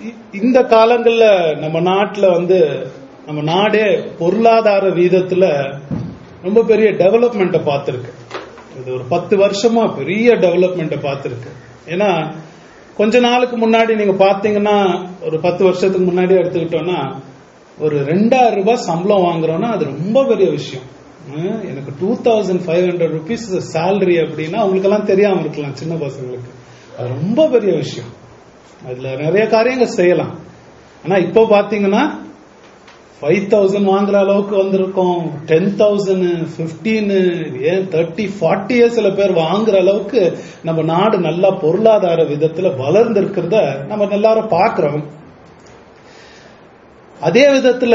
இ- இந்த காலங்கள்ல நம்ம நாட்டுல வந்து நம்ம நாடே பொருளாதார வீதத்துல ரொம்ப பெரிய டெவலப்மெண்ட்டை பார்த்திருக்கு இது ஒரு பத்து வருஷமா பெரிய டெவலப்மெண்ட்டை பார்த்திருக்கு ஏன்னா கொஞ்ச நாளுக்கு முன்னாடி நீங்க பாத்தீங்கன்னா ஒரு பத்து வருஷத்துக்கு முன்னாடி எடுத்துக்கிட்டோம்னா ஒரு ரெண்டாயிரம் ரூபாய் சம்பளம் வாங்குறோம்னா அது ரொம்ப பெரிய விஷயம் ஹம், எனக்கு two thousand five hundred rupees salary அப்படின்னா அவங்களுக்கெல்லாம் தெரியாம இருக்கலாம் சின்ன பசங்களுக்கு அது ரொம்ப பெரிய விஷயம் அதுல நிறைய காரியங்கள் செய்யலாம் ஆனா இப்போ பாத்தீங்கன்னா ஃபைவ் தௌசண்ட் வாங்குற அளவுக்கு வந்திருக்கோம் டென் தௌசண்ட் பிப்டீன் ஏன் தேர்ட்டி ஃபார்ட்டியே சில பேர் வாங்குற அளவுக்கு நம்ம நாடு நல்லா பொருளாதார விதத்துல வளர்ந்திருக்கிறத நம்ம எல்லாரும் பார்க்கிறோம் அதே விதத்துல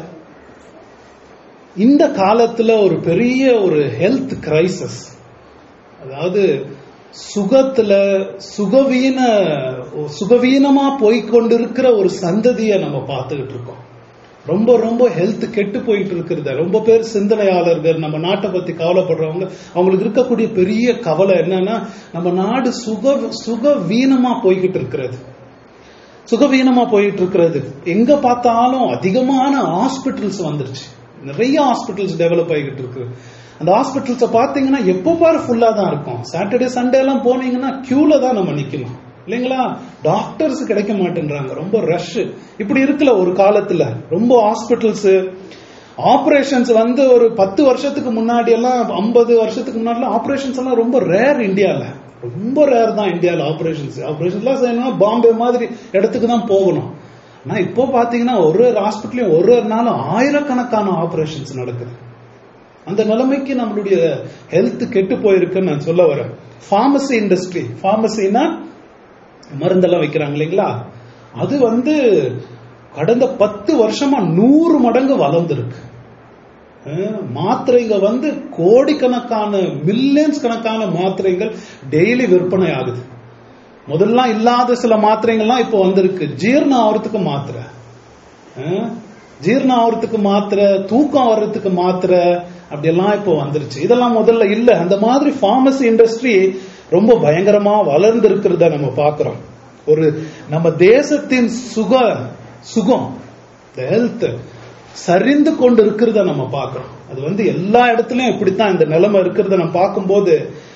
இந்த காலத்துல ஒரு பெரிய ஒரு ஹெல்த் கிரைசிஸ் அதாவது சுகத்துல சுகவீன சுகவீனமா போய்க்கொண்டிருக்கிற ஒரு சந்ததியை நம்ம பார்த்துக்கிட்டு இருக்கோம் ரொம்ப ரொம்ப ஹெல்த் கெட்டு போயிட்டு இருக்கிறத ரொம்ப பேர் சிந்தனையாளர்கள் நம்ம நாட்டை பத்தி கவலைப்படுறவங்க அவங்களுக்கு இருக்கக்கூடிய பெரிய கவலை என்னன்னா நம்ம நாடு சுக சுகவீனமா போய்கிட்டு இருக்கிறது சுகவீனமா போயிட்டு இருக்கிறது எங்க பார்த்தாலும் அதிகமான ஹாஸ்பிட்டல்ஸ் வந்துருச்சு நிறைய ஹாஸ்பிட்டல்ஸ் டெவலப் ஆகிட்டு இருக்கு அந்த ஹாஸ்பிட்டல்ஸ பாத்தீங்கன்னா எப்போ பாரு ஃபுல்லா தான் இருக்கும் சாட்டர்டே சண்டே எல்லாம் போனீங்கன்னா கியூல தான் நம்ம நிக்கணும் இல்லைங்களா டாக்டர்ஸ் கிடைக்க மாட்டேன்றாங்க ரொம்ப ரஷ் இப்படி இருக்குல்ல ஒரு காலத்துல ரொம்ப ஹாஸ்பிட்டல்ஸ் ஆபரேஷன்ஸ் வந்து ஒரு பத்து வருஷத்துக்கு முன்னாடி எல்லாம் ஐம்பது வருஷத்துக்கு முன்னாடி ஆபரேஷன்ஸ் எல்லாம் ரொம்ப ரேர் இந்தியால ரொம்ப ரேர் தான் இந்தியால ஆபரேஷன்ஸ் ஆபரேஷன்ஸ்லாம் செய்யணும்னா பாம்பே மாதிரி இடத்துக்கு தான் போகணும் ஆனா இப்போ பாத்தீங்கன்னா ஒரு ஒரு ஹாஸ்பிட்டலையும் ஒரு ஒரு நாளும் ஆயிரக்கணக்கான ஆபரேஷன்ஸ் நடக்குது அந்த நிலைமைக்கு நம்மளுடைய ஹெல்த் கெட்டு போயிருக்குன்னு நான் சொல்ல வரேன் ஃபார்மசி இண்டஸ்ட்ரி ஃபார்மசினா மருந்தெல்லாம் வைக்கிறாங்க இல்லைங்களா அது வந்து கடந்த பத்து வருஷமா நூறு மடங்கு வளர்ந்துருக்கு அஹ், மாத்திரைங்க வந்து கோடிக்கணக்கான மில்லியன்ஸ் கணக்கான மாத்திரைகள் டெய்லி விற்பனை ஆகுது முதல்ல இல்லாத சில மாத்திரைகள்லாம் இப்போ வந்திருக்கு ஜீரணம் ஆகிறதுக்கு மாத்திரை அஹ், ஜீரணம் ஆகிறதுக்கு மாத்திரை தூக்கம் வர்றதுக்கு மாத்திரை அப்படியெல்லாம் இப்போ வந்துருச்சு இதெல்லாம் முதல்ல இல்ல அந்த மாதிரி ஃபார்மசி இண்டஸ்ட்ரி ரொம்ப பயங்கரமா வளர்ந்து இருக்கிறத நம்ம பார்க்கிறோம் ஒரு நம்ம தேசத்தின் சுக சுகம் ஹெல்த் சரிந்து கொண்டு இருக்கிறத நம்ம பார்க்கிறோம் அது வந்து எல்லா இடத்துலயும் இப்படித்தான் இந்த நிலைமை இருக்கிறத நம்ம பார்க்கும்போது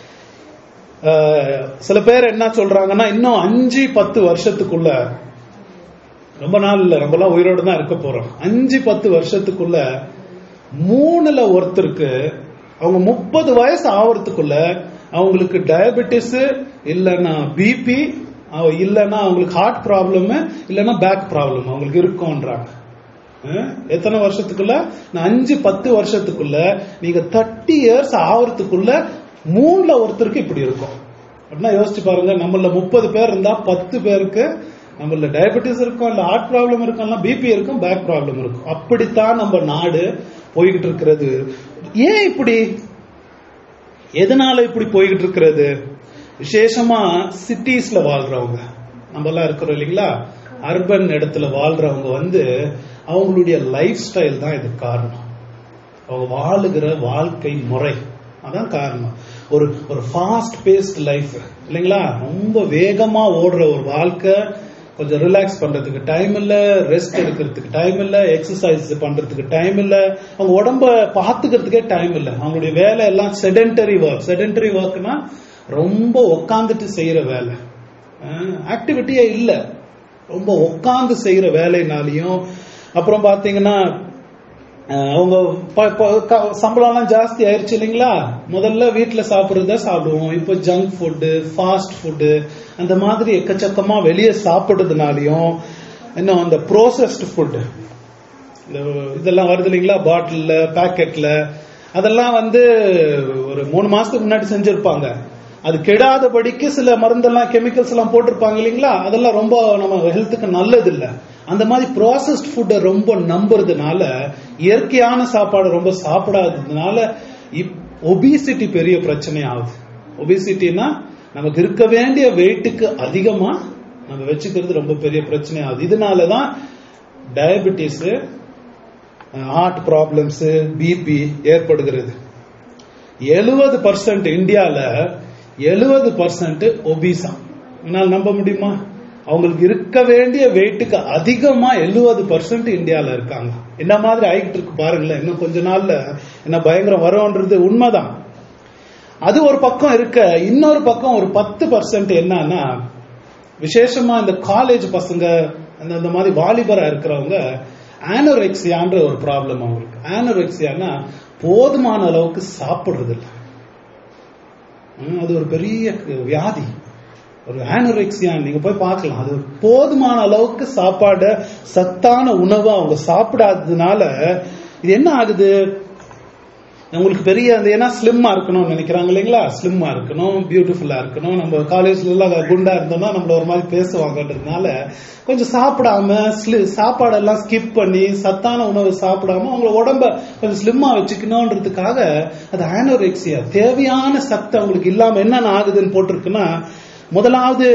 அஹ், சில பேர் என்ன சொல்றாங்கன்னா இன்னும் அஞ்சு பத்து வருஷத்துக்குள்ள ரொம்ப நாள் இல்ல நம்மலாம் உயிரோடு தான் இருக்க போறோம் அஞ்சு பத்து வருஷத்துக்குள்ள மூணுல ஒருத்தருக்கு அவங்க முப்பது வயசு ஆவறதுக்குள்ள அவங்களுக்கு டயபெட்டிஸ் இல்லைன்னா பிபி இல்லைன்னா அவங்களுக்கு ஹார்ட் ப்ராப்ளம் இல்லைன்னா பேக் ப்ராப்ளம் அவங்களுக்கு இருக்கும்ன்றாங்க அஹ், எத்தனை வருஷத்துக்குள்ள நான் அஞ்சு பத்து வருஷத்துக்குள்ள நீங்க தேர்ட்டி இயர்ஸ் ஆவறதுக்குள்ள மூணுல ஒருத்தருக்கு இப்படி இருக்கும் அப்படின்னா யோசிச்சு பாருங்க நம்மள முப்பது பேர் இருந்தா பத்து பேருக்கு நம்மள டயபெட்டிஸ் இருக்கும் இல்ல ஹார்ட் ப்ராப்ளம் இருக்கும் இல்ல பிபி இருக்கும் பேக் ப்ராப்ளம் இருக்கும் அப்படித்தான் நம்ம நாடு போய்கிட்டு இருக்கிறது ஏன் இப்படி எதனால இப்படி போய்கிட்டு இருக்கிறது விசேஷமா சிட்டிஸ்ல வாழ்றவங்க நம்ம எல்லாம் இருக்கிறோம் இல்லைங்களா அர்பன் இடத்துல வாழ்றவங்க வந்து அவங்களுடைய லைஃப் ஸ்டைல் தான் இதுக்கு காரணம் அவங்க வாழுகிற வாழ்க்கை முறை அதான் காரணம் ஒரு ஒரு ஃபாஸ்ட் பேஸ்ட் லைஃப் இல்லைங்களா ரொம்ப வேகமா ஓடுற ஒரு வாழ்க்கை கொஞ்சம் ரிலாக்ஸ் பண்றதுக்கு டைம் இல்ல ரெஸ்ட் எடுக்கிறதுக்கு டைம் இல்ல எக்ஸசைஸ் பண்றதுக்கு டைம் இல்ல அவங்க உடம்ப பாத்துக்கிறதுக்கே டைம் இல்ல அவங்களுடைய வேலை எல்லாம் செடென்டரி ஒர்க் செடென்டரி ஒர்க்னா ரொம்ப உக்காந்துட்டு செய்யற வேலை ஆக்டிவிட்டியே இல்ல ரொம்ப உட்காந்து செய்யற வேலைனாலையும் அப்புறம் பாத்தீங்கன்னா அஹ் அவங்க ப- ப- க- சம்பளம்லாம் ஜாஸ்தி ஆயிருச்சு இல்லைங்களா முதல்ல வீட்டுல சாப்பிடுறத சாப்பிடுவோம் இப்போ ஜங்க் ஃபுட்டு ஃபாஸ்ட் ஃபுட்டு அந்த மாதிரி எக்கச்சக்கமா வெளியே சாப்பிடுறதுனாலையும் இன்னும் அந்த ப்ரோசஸ்டு ஃபுட்டு இந்த இதெல்லாம் வருது இல்லைங்களா பாட்டில்ல பாக்கெட்ல அதெல்லாம் வந்து ஒரு மூணு மாசத்துக்கு முன்னாடி செஞ்சிருப்பாங்க அது கெடாதபடிக்கு சில மருந்தெல்லாம் கெமிக்கல்ஸ் எல்லாம் போட்டிருப்பாங்க இல்லைங்களா அதெல்லாம் ரொம்ப நம்ம ஹெல்த்துக்கு நல்லது இல்ல அந்த மாதிரி ப்ராசஸ்ட் ஃபுட்டை ரொம்ப நம்புறதுனால இயற்கையான சாப்பாடு ரொம்ப சாப்பிடாததுனால ஒபிசிட்டி பெரிய பிரச்சனை ஆகுது ஒபிசிட்டினா நமக்கு இருக்க வேண்டிய வெயிட்டுக்கு அதிகமா நம்ம வச்சுக்கிறது ரொம்ப பெரிய பிரச்சனை ஆகுது இதனாலதான் டயபெட்டிஸ் ஹார்ட் ப்ராப்ளம்ஸ் பிபி ஏற்படுகிறது எழுபது பர்சன்ட் இந்தியால எழுபது பர்சன்ட் ஒபிசா என்னால் நம்ப முடியுமா அவங்களுக்கு இருக்க வேண்டிய வெயிட்டுக்கு அதிகமா எழுபது பர்சன்ட் இந்தியால இருக்காங்க என்ன மாதிரி ஆகிட்டு இருக்கு பாருங்களேன் இன்னும் கொஞ்ச நாள்ல என்ன பயங்கரம் வரும்ன்றது உண்மைதான் அது ஒரு பக்கம் இருக்க இன்னொரு பக்கம் ஒரு பத்து பர்சன்ட் என்னன்னா விசேஷமா இந்த காலேஜ் பசங்க அந்த அந்த மாதிரி வாலிபரா இருக்கிறவங்க ஆனோரெக்சியான்ற ஒரு ப்ராப்ளம் அவங்களுக்கு ஆனோரெக்சியானா போதுமான அளவுக்கு சாப்பிடுறது இல்ல ம், அது ஒரு பெரிய வியாதி ஒரு ஆனோரெக்சியா நீங்க போய் பார்க்கலாம் அது போதுமான அளவுக்கு சாப்பாடு சத்தான உணவை அவங்க சாப்பிடாததுனால இது என்ன ஆகுது உங்களுக்கு பெரிய அந்த ஏன்னா ஸ்லிம்மா இருக்கணும்னு நினைக்கிறாங்க இல்லைங்களா ஸ்லிம்மா இருக்கணும் பியூட்டிஃபுல்லா இருக்கணும் நம்ம காலேஜ்ல எல்லாம் குண்டா இருந்தோம்னா நம்மள ஒரு மாதிரி பேசுவாங்கன்றதுனால கொஞ்சம் சாப்பிடாம ஸ்லி- சாப்பாடெல்லாம் ஸ்கிப் பண்ணி சத்தான உணவு சாப்பிடாம அவங்க உடம்ப கொஞ்சம் ஸ்லிம்மா வச்சுக்கணும்ன்றதுக்காக அது ஆனோரெக்சியா தேவையான சத்து அவங்களுக்கு இல்லாம என்னென்ன ஆகுதுன்னு போட்டிருக்குன்னா முதலாவது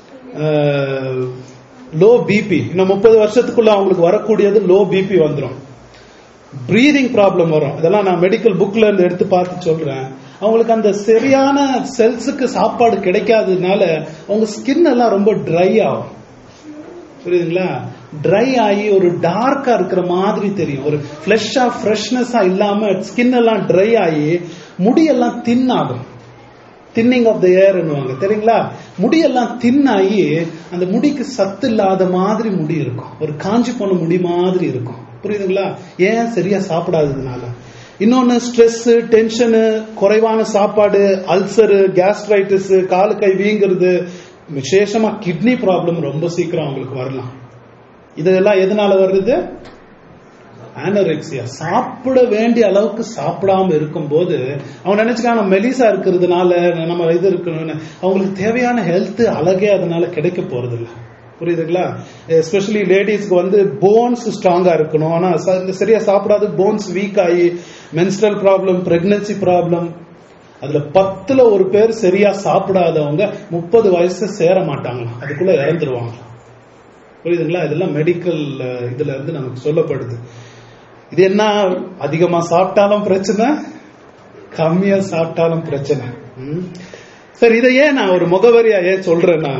லோ பிபி இன்னும் முப்பது வருஷத்துக்குள்ள அவங்களுக்கு வரக்கூடியது லோ பிபி வந்துடும் பிரீதிங் ப்ராப்ளம் வரும் இதெல்லாம் நான் மெடிக்கல் புக்ல இருந்து எடுத்து பார்த்து சொல்றேன் அவங்களுக்கு அந்த சரியான செல்ஸுக்கு சாப்பாடு கிடைக்காததுனால அவங்க ஸ்கின் எல்லாம் ரொம்ப ட்ரை ஆகும் புரியுதுங்களா ட்ரை ஆகி ஒரு டார்க்கா இருக்கிற மாதிரி தெரியும் ஒரு ஃபிளஷா ஃப்ரெஷ்னஸா இல்லாம ஸ்கின் எல்லாம் ட்ரை ஆகி முடியெல்லாம் தின் ஆகும் தின்னிங் ஆஃப் த ஏர்னுவாங்க தெரியுங்களா முடியெல்லாம் தின்னாகி அந்த முடிக்கு சத்து இல்லாத மாதிரி முடி இருக்கும் ஒரு காஞ்சி போன முடி மாதிரி இருக்கும் புரியுதுங்களா ஏன் சரியா சாப்பிடாததுனால இன்னொன்னு ஸ்ட்ரெஸ் டென்ஷனு குறைவான சாப்பாடு அல்சரு கேஸ்ட்ரைட்டிஸ் காலு கை வீங்குறது விசேஷமா கிட்னி ப்ராப்ளம் ரொம்ப சீக்கிரம் அவங்களுக்கு வரலாம் இதெல்லாம் எதனால வருது ஆனரெக்சியா சாப்பிட வேண்டிய அளவுக்கு சாப்பிடாம இருக்கும்போது அவங்க நினைச்சுக்காங்க மெலிசா இருக்கிறதுனால நம்ம இது இருக்கணும்னு அவங்களுக்கு தேவையான ஹெல்த் அழகே அதனால கிடைக்க போறது இல்ல புரியுதுங்களா எஸ்பெஷலி லேடிஸ்க்கு வந்து போன்ஸ் ஸ்ட்ராங்கா இருக்கணும் ஆனா ச- சரியா சாப்பிடாத போன்ஸ் வீக் ஆகி மென்ஸ்ட்ரல் ப்ராப்ளம் பிரெக்னன்சி ப்ராப்ளம் அதுல பத்துல ஒரு பேர் சரியா சாப்பிடாதவங்க முப்பது வயசு சேர மாட்டாங்க அதுக்குள்ள இறந்துருவாங்க புரியுதுங்களா இதெல்லாம் மெடிக்கல் இதுல இருந்து நமக்கு சொல்லப்படுது இது என்ன அதிகமா சாப்பிட்டாலும் பிரச்சனை கம்மியா சாப்பிட்டாலும் பிரச்சனை ம். சரி இதை ஏன் நான் ஒரு முகவரியா ஏன் சொல்றேன்னா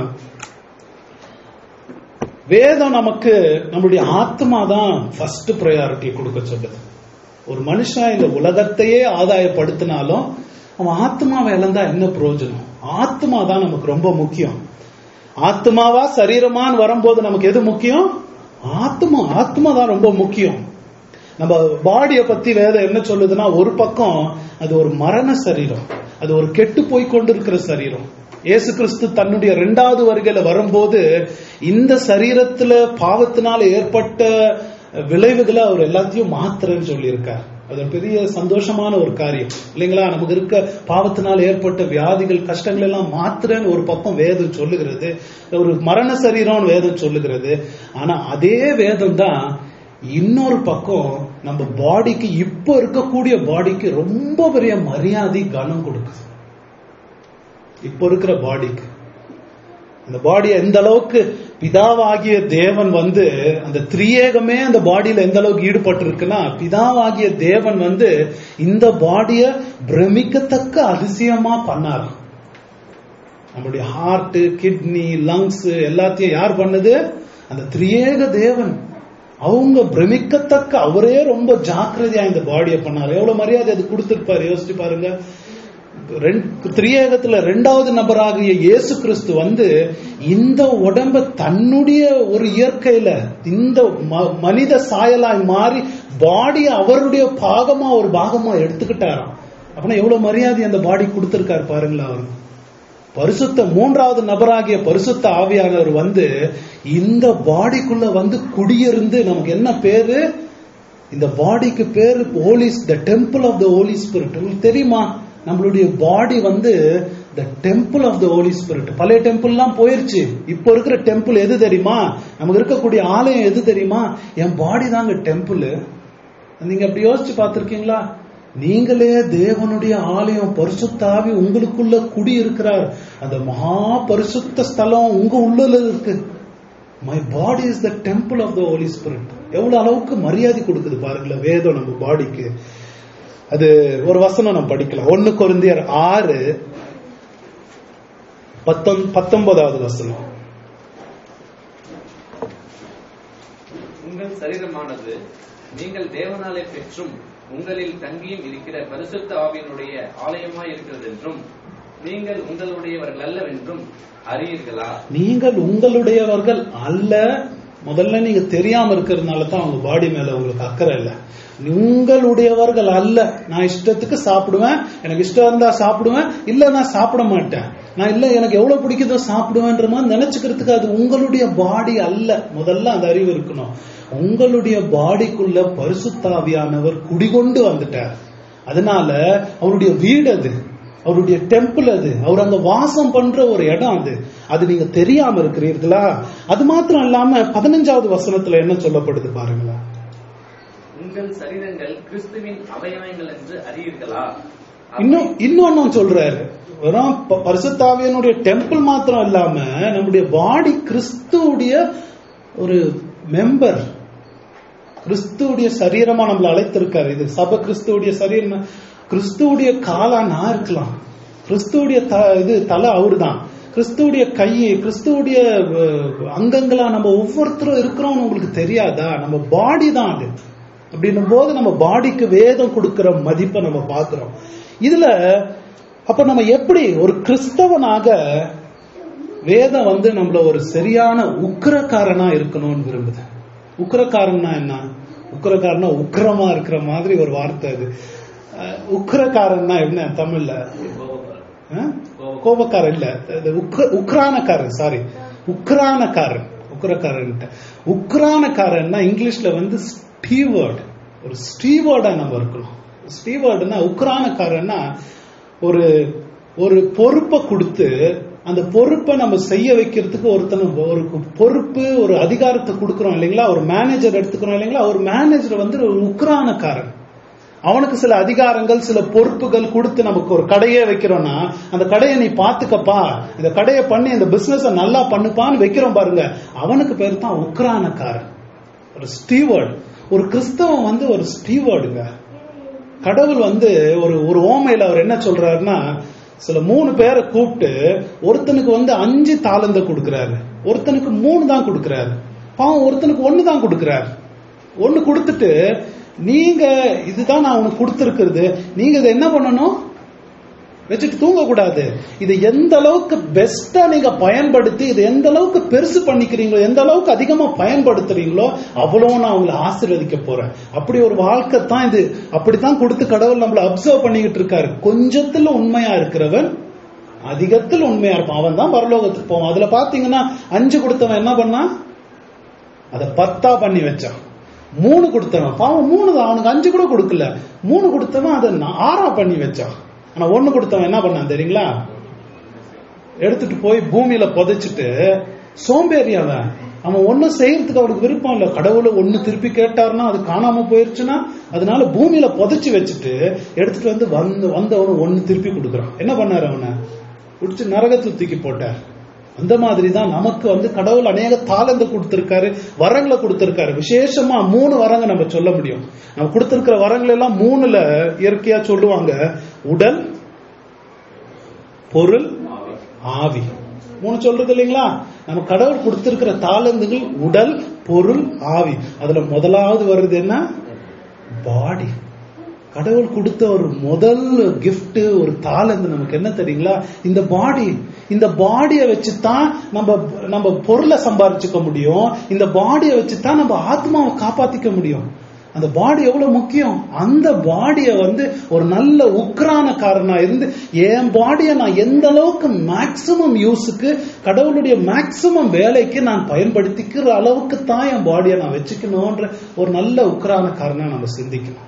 வேதம் நமக்கு நம்மளுடைய ஆத்மா தான் ஃபர்ஸ்ட் ப்ரையாரிட்டி கொடுக்க சொல்லுது ஒரு மனுஷன் இந்த உலகத்தையே ஆதாயப்படுத்தினாலும் அவன் ஆத்மாவை இழந்தா என்ன பிரயோஜனம் ஆத்மா தான் நமக்கு ரொம்ப முக்கியம் ஆத்மாவா சரீரமான்னு வரும்போது நமக்கு எது முக்கியம் ஆத்மா ஆத்மா தான் ரொம்ப முக்கியம் நம்ம பாடியை பத்தி வேதம் என்ன சொல்லுதுன்னா ஒரு பக்கம் அது ஒரு மரண சரீரம் அது ஒரு கெட்டு போய் கொண்டிருக்கிற சரீரம் இயேசு கிறிஸ்து தன்னுடைய இரண்டாவது வருகையில வரும்போது இந்த சரீரத்துல பாவத்தினால ஏற்பட்ட விளைவுகளை அவர் எல்லாத்தையும் மாத்துறேன்னு சொல்லியிருக்கார் அது ஒரு பெரிய சந்தோஷமான ஒரு காரியம் இல்லைங்களா நமக்கு இருக்க பாவத்தினால் ஏற்பட்ட வியாதிகள் கஷ்டங்கள் எல்லாம் மாத்துறேன்னு ஒரு பக்கம் வேதம் சொல்லுகிறது ஒரு மரண சரீரம்னு வேதம் சொல்லுகிறது ஆனா அதே வேதம் தான் இன்னொரு பக்கம் நம்ம பாடிக்கு இப்போ இருக்கக்கூடிய பாடிக்கு ரொம்ப பெரிய மரியாதை கனம் கொடுக்குது இப்போ இருக்கிற பாடிக்கு அந்த பாடி எந்த அளவுக்கு பிதாவாகிய தேவன் வந்து அந்த திரியேகமே அந்த பாடியில எந்த அளவுக்கு ஈடுபட்டு இருக்குன்னா பிதாவாகிய தேவன் வந்து இந்த பாடிய பிரமிக்கத்தக்க அதிசயமா பண்ணாராம் நம்மளுடைய ஹார்ட் கிட்னி லங்ஸ் எல்லாத்தையும் யார் பண்ணது அந்த திரியேக தேவன் அவங்க பிரமிக்கத்தக்க அவரே ரொம்ப ஜாக்கிரதையா இந்த பாடியை பண்ணாரு எவ்வளவு மரியாதை அது கொடுத்திருப்பாரு யோசிச்சு பாருங்க ரெண்டு- திரியேகத்துல ரெண்டாவது நபராகிய இயேசு கிறிஸ்து வந்து இந்த உடம்ப தன்னுடைய ஒரு இயற்கையில இந்த ம- மனித சாயலாய் மாறி பாடியை அவருடைய பாகமா ஒரு பாகமா எடுத்துக்கிட்டாராம் அப்படின்னா எவ்வளவு மரியாதை அந்த பாடி கொடுத்திருக்காரு பாருங்களா அவர் பரிசுத்த மூன்றாவது நபராகிய பரிசுத்த ஆவியானவர் வந்து இந்த பாடிக்குள்ள வந்து குடியிருந்து நமக்கு என்ன பேரு இந்த பாடிக்கு பேரு ஹோலிஸ் the temple of the holy spirit உங்களுக்கு தெரியுமா நம்மளுடைய பாடி வந்து the temple of the holy spirit பழைய டெம்பிள்லாம் போயிருச்சு இப்போ இருக்கிற டெம்பிள் எது தெரியுமா நமக்கு இருக்கக்கூடிய ஆலயம் எது தெரியுமா என் பாடி தாங்க டெம்பிள் நீங்க அப்படி யோசிச்சு பார்த்திருக்கீங்களா நீங்களே தேவனுடைய ஆலயம் பரிசுத்தாவி உங்களுக்குள்ள குடி இருக்கிறார் அந்த மகா பரிசுத்த ஸ்தலம் உங்க உள்ள இருக்கு my body is the temple of the holy spirit எவ்வளவு அளவுக்கு மரியாதை கொடுக்குது பாருங்களேன் வேதம் நம்ம பாடிக்கு அது ஒரு வசனம் நம்ம படிக்கலாம் ஒன்னு கொரிந்தியர் ஆறு பத்தொன் பத்தொன்பதாவது வசனம் சத்தியமானது நீங்கள் தேவனாலே பெற்றும் உங்களில் தங்கியும் இருக்கிற பரிசுத்த ஆவியினுடைய ஆலயமாய் இருக்கிறது என்றும் நீங்கள் உங்களுடையவர்கள் அல்லவென்றும் அறியீர்களா நீங்கள் உங்களுடையவர்கள் அல்ல முதல்ல நீங்க தெரியாம இருக்கிறதுனால தான் உங்க பாடி மேல உங்களுக்கு அக்கறை இல்ல உங்களுடையவர்கள் அல்ல நான் இஷ்டத்துக்கு சாப்பிடுவேன் எனக்கு இஷ்டம் இருந்தா சாப்பிடுவேன் இல்ல நான் சாப்பிட மாட்டேன் நான் இல்ல எனக்கு எவ்வளவு பிடிக்குதோ சாப்பிடுவேன்ற மாதிரி நினைச்சுக்கிறதுக்கு அது உங்களுடைய பாடி அல்ல முதல்ல அந்த அறிவு இருக்கணும் உங்களுடைய பாடிக்குள்ள பரிசுத்தாவியானவர் குடிகொண்டு வந்துட்டார் அதனால அவருடைய வீடு அது அவருடைய டெம்பிள் அது அவர் அங்க வாசம் பண்ற ஒரு இடம் அது அது நீங்க தெரியாம இருக்கிறீர்களா அது மாத்திரம் இல்லாம பதினஞ்சாவது வசனத்துல என்ன சொல்லப்படுது பாருங்களேன் உங்கள் சரீரங்கள் கிறிஸ்துவின் அவயவங்கள் என்று அறியீர்களா இன்னும் இன்னொன்னும் சொல்றாரு வெறும் ப- பரிசுத்தாவியனுடைய டெம்பிள் மாத்திரம் இல்லாம நம்முடைய பாடி கிறிஸ்துவுடைய ஒரு மெம்பர் கிறிஸ்துவுடைய சரீரமா நம்மளை அழைத்திருக்காரு இது சபை கிறிஸ்துவுடைய சரீரம் கிறிஸ்துவுடைய காலா நான் இருக்கலாம் கிறிஸ்துவுடைய த இது தலை அவருதான் கிறிஸ்துவுடைய கை கிறிஸ்துவுடைய அஹ், அங்கங்களா நம்ம ஒவ்வொருத்தரும் இருக்கிறோம்னு உங்களுக்கு தெரியாதா நம்ம பாடி தான் அது அப்படின்னும் போது நம்ம பாடிக்கு வேதம் கொடுக்கிற மதிப்பை நம்ம பார்க்கிறோம் இதுல அப்ப நம்ம எப்படி ஒரு கிறிஸ்தவனாக வேதம் வந்து நம்மள ஒரு சரியான உக்கிரக்காரனா இருக்கணும்னு விரும்புது உக்கிரக்காரன்னா என்ன உக்கிரக்காரனா உக்கிரமா இருக்கிற மாதிரி ஒரு வார்த்தை அது அஹ், உக்கிரக்காரன்னா என்ன தமிழ்ல அஹ்? கோபக்காரன் இல்ல அது உக்ர- உக்ரானக்காரன் சாரி உக்ரானக்காரன் உக்ரக்காரன் உக்ரானக்காரன்னா இங்கிலீஷ்ல வந்து ஸ்டீவர்ட் ஒரு ஸ்டீவர்டா நம்ம இருக்கணும் ஸ்டீவர்டுனா உக்ரானக்காரன்னா ஒரு ஒரு பொறுப்பை கொடுத்து அந்த பொறுப்பை நம்ம செய்ய வைக்கிறதுக்கு ஒருத்தனை ஒரு பொறுப்பு ஒரு அதிகாரத்தை கொடுக்குறோம் இல்லைங்களா ஒரு மேனேஜர் எடுத்துக்கிறோம் இல்லைங்களா ஒரு மேனேஜர் வந்து ஒரு உக்ரானக்காரன் அவனுக்கு சில அதிகாரங்கள் சில பொறுப்புகள் கொடுத்து நமக்கு ஒரு கடையே வைக்கிறோம்னா அந்த கடையை நீ பாத்துக்கப்பா இந்த கடையை பண்ணி இந்த பிசினஸ் நல்லா பண்ணுப்பான்னு வைக்கிறோம் பாருங்க அவனுக்கு பேர் தான் உக்ரானக்காரன் ஒரு ஸ்டீவர்டு ஒரு கிறிஸ்தவன் வந்து ஒரு ஸ்டீவர்டுங்க கடவுள் வந்து ஒரு ஒரு ஓமையில அவர் என்ன சொல்றாருன்னா சில மூணு பேரை கூப்பிட்டு ஒருத்தனுக்கு வந்து அஞ்சு தாளந்த கொடுக்கறாரு ஒருத்தனுக்கு மூணு தான் கொடுக்கறாரு பாவம் ஒருத்தனுக்கு ஒண்ணு தான் கொடுக்கறாரு ஒண்ணு கொடுத்துட்டு நீங்க இதுதான் நான் உனக்கு கொடுத்துருக்கிறது நீங்க இதை என்ன பண்ணணும் வச்சுட்டு தூங்க கூடாது இதை எந்த அளவுக்கு பெஸ்டா நீங்க பயன்படுத்தி இதை எந்த அளவுக்கு பெருசு பண்ணிக்கிறீங்களோ எந்த அளவுக்கு அதிகமா பயன்படுத்துறீங்களோ அவ்வளவு நான் உங்களை ஆசீர்வதிக்க போறேன் அப்படி ஒரு வாழ்க்கை தான் இது அப்படித்தான் கொடுத்து கடவுள் நம்மள அப்சர்வ் பண்ணிக்கிட்டு இருக்காரு கொஞ்சத்துல உண்மையா இருக்கிறவன் அதிகத்தில் உண்மையா இருப்பான் அவன் தான் பரலோகத்துக்கு போவான் அதுல பாத்தீங்கன்னா அஞ்சு கொடுத்தவன் என்ன பண்ணான் அதை பத்தா பண்ணி வச்சான் மூணு கொடுத்தவன் பாவம் மூணு தான் அவனுக்கு அஞ்சு கூட கொடுக்கல மூணு கொடுத்தவன் அதை நா- ஆறா பண்ணி வச்சான் ஆனா ஒண்ணு கொடுத்தவன் என்ன பண்ணான் தெரியுங்களா எடுத்துட்டு போய் பூமியில புதைச்சிட்டு சோம்பேறி அவன் அவன் ஒண்ணும் செய்யறதுக்கு அவனுக்கு விருப்பம் இல்ல கடவுளை ஒண்ணு திருப்பி கேட்டாருன்னா அது காணாம போயிருச்சுன்னா அதனால பூமியில புதைச்சு வச்சுட்டு எடுத்துட்டு வந்து வந்து வந்தவனு ஒண்ணு திருப்பி கொடுக்குறான் என்ன பண்ணாரு அவனை பிடிச்சு நரகத்துல தூக்கி போட்டார் அந்த மாதிரி தான் நமக்கு வந்து கடவுள் அநேக தாளந்து கொடுத்திருக்காரு வரங்களை கொடுத்திருக்காரு விசேஷமா மூணு வரங்க நம்ம சொல்ல முடியும் நம்ம கொடுத்திருக்கிற வரங்கள் எல்லாம் மூணுல இயற்கையா சொல்லுவாங்க உடல் பொருள் ஆவி மூணு சொல்றது இல்லைங்களா நம்ம கடவுள் கொடுத்திருக்கிற தாளந்துகள் உடல் பொருள் ஆவி அதுல முதலாவது வருது என்ன பாடி கடவுள் கொடுத்த ஒரு முதல் gift ஒரு தாளந்து நமக்கு என்ன தெரியுங்களா இந்த பாடி இந்த பாடியை வச்சு தான் நம்ம நம்ம பொருளை சம்பாரிச்சுக்க முடியும் இந்த பாடியை வச்சு தான் நம்ம ஆத்மாவை காப்பாத்திக்க முடியும் அந்த பாடி எவ்வளவு முக்கியம் அந்த பாடியை வந்து ஒரு நல்ல உக்ரானக்காரனா இருந்து என் பாடியை நான் எந்த அளவுக்கு மேக்சிமம் யூஸுக்கு கடவுளுடைய மேக்சிமம் வேலைக்கு நான் பயன்படுத்திக்கிற அளவுக்கு தான் என் பாடியை நான் வச்சுக்கணும்ன்ற ஒரு நல்ல உக்ரானக்காரனா நம்ம சிந்திக்கணும்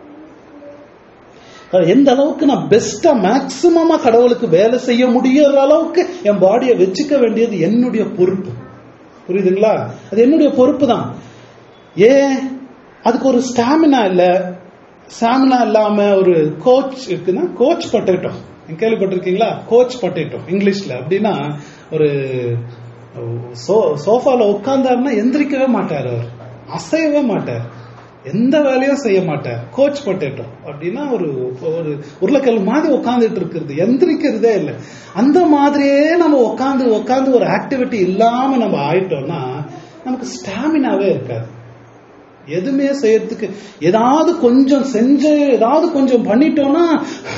எந்த அளவுக்கு நான் பெஸ்டா மேக்சிமமா கடவுளுக்கு வேலை செய்ய முடியற அளவுக்கு என் பாடியை வச்சுக்க வேண்டியது என்னுடைய பொறுப்பு புரியுதுங்களா அது என்னுடைய பொறுப்பு தான் ஏன் அதுக்கு ஒரு ஸ்டாமினா இல்ல ஸ்டாமினா இல்லாம ஒரு கோச் இருக்குன்னா கோச் பட்டேட்டோ கேள்விப்பட்டிருக்கீங்களா கோச் பட்டேட்டோ இங்கிலீஷ்ல அப்படின்னா ஒரு சோ- சோஃபால உட்கார்ந்தாருன்னா எந்திரிக்கவே மாட்டார் அவர் அசையவே மாட்டார் எந்த வேலையும் செய்ய மாட்டார் கோச் பொட்டேட்டோ அப்படின்னா ஒரு ஒரு உருளைக்கிழங்கு மாதிரி உட்காந்துட்டு இருக்கிறது எந்திரிக்கிறதே இல்லை அந்த மாதிரியே நம்ம உட்காந்து உட்காந்து ஒரு ஆக்டிவிட்டி இல்லாம நம்ம ஆயிட்டோம்னா நமக்கு ஸ்டாமினாவே இருக்காது எதுவுமே செய்யறதுக்கு ஏதாவது கொஞ்சம் செஞ்சு ஏதாவது கொஞ்சம் பண்ணிட்டோம்னா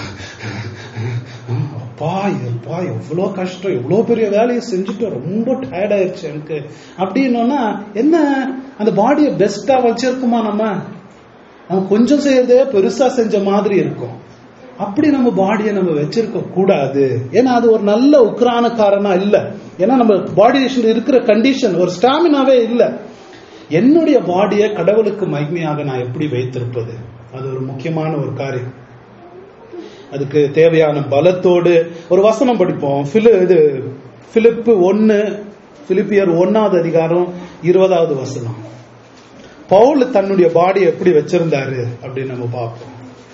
அப்பா அப்பா எவ்வளோ கஷ்டம் எவ்வளோ பெரிய வேலையை செஞ்சுட்டோம் ரொம்ப டயர்ட் ஆயிடுச்சு எனக்கு அப்படின்னோன்னா என்ன அந்த பாடியை பெஸ்டா வச்சிருக்குமா நம்ம நம்ம கொஞ்சம் செய்யறதே பெருசா செஞ்ச மாதிரி இருக்கும் அப்படி நம்ம பாடியை நம்ம வச்சிருக்க கூடாது ஏன்னா அது ஒரு நல்ல உக்ரானக்காரனா இல்ல ஏன்னா நம்ம பாடி இருக்கிற கண்டிஷன் ஒரு ஸ்டாமினாவே இல்ல என்னுடைய பாடியை கடவுளுக்கு மகிமையாக நான் எப்படி வைத்திருப்பது அது ஒரு முக்கியமான ஒரு காரியம் அதுக்கு தேவையான பலத்தோடு ஒரு வசனம் படிப்போம் பிலு இது பிலிப்பு ஒன்னு பிலிப்பியர் ஒன்னாவது அதிகாரம் இருபதாவது வசனம் பவுல் தன்னுடைய பாடி எப்படி வச்சிருந்தாரு அப்படின்னு நம்ம பார்ப்போம்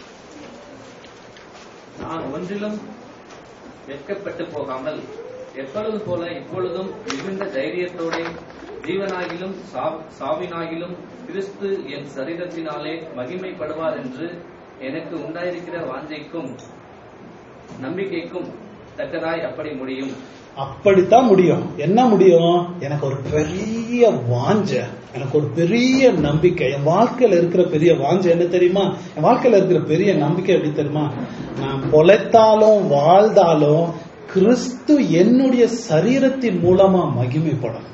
நான் ஒன்றிலும் வெட்கப்பட்டு போகாமல் எப்பொழுது போல இப்பொழுதும் மிகுந்த தைரியத்தோட ஜீவனாகிலும் சா- சாவினாகிலும் கிறிஸ்து என் சரீரத்தினாலே மகிமைப்படுவார் என்று எனக்கு உண்டாயிருக்கிற வாஞ்சைக்கும் நம்பிக்கைக்கும் தக்கதாய் அப்படி முடியும் அப்படித்தான் முடியும் என்ன முடியும் எனக்கு ஒரு பெரிய வாஞ்ச எனக்கு ஒரு பெரிய நம்பிக்கை என் வாழ்க்கையில இருக்கிற பெரிய வாஞ்ச என்ன தெரியுமா என் வாழ்க்கையில இருக்கிற பெரிய நம்பிக்கை எப்படி தெரியுமா நான் பொழைத்தாலும் வாழ்ந்தாலும் கிறிஸ்து என்னுடைய சரீரத்தின் மூலமா மகிமைப்படும்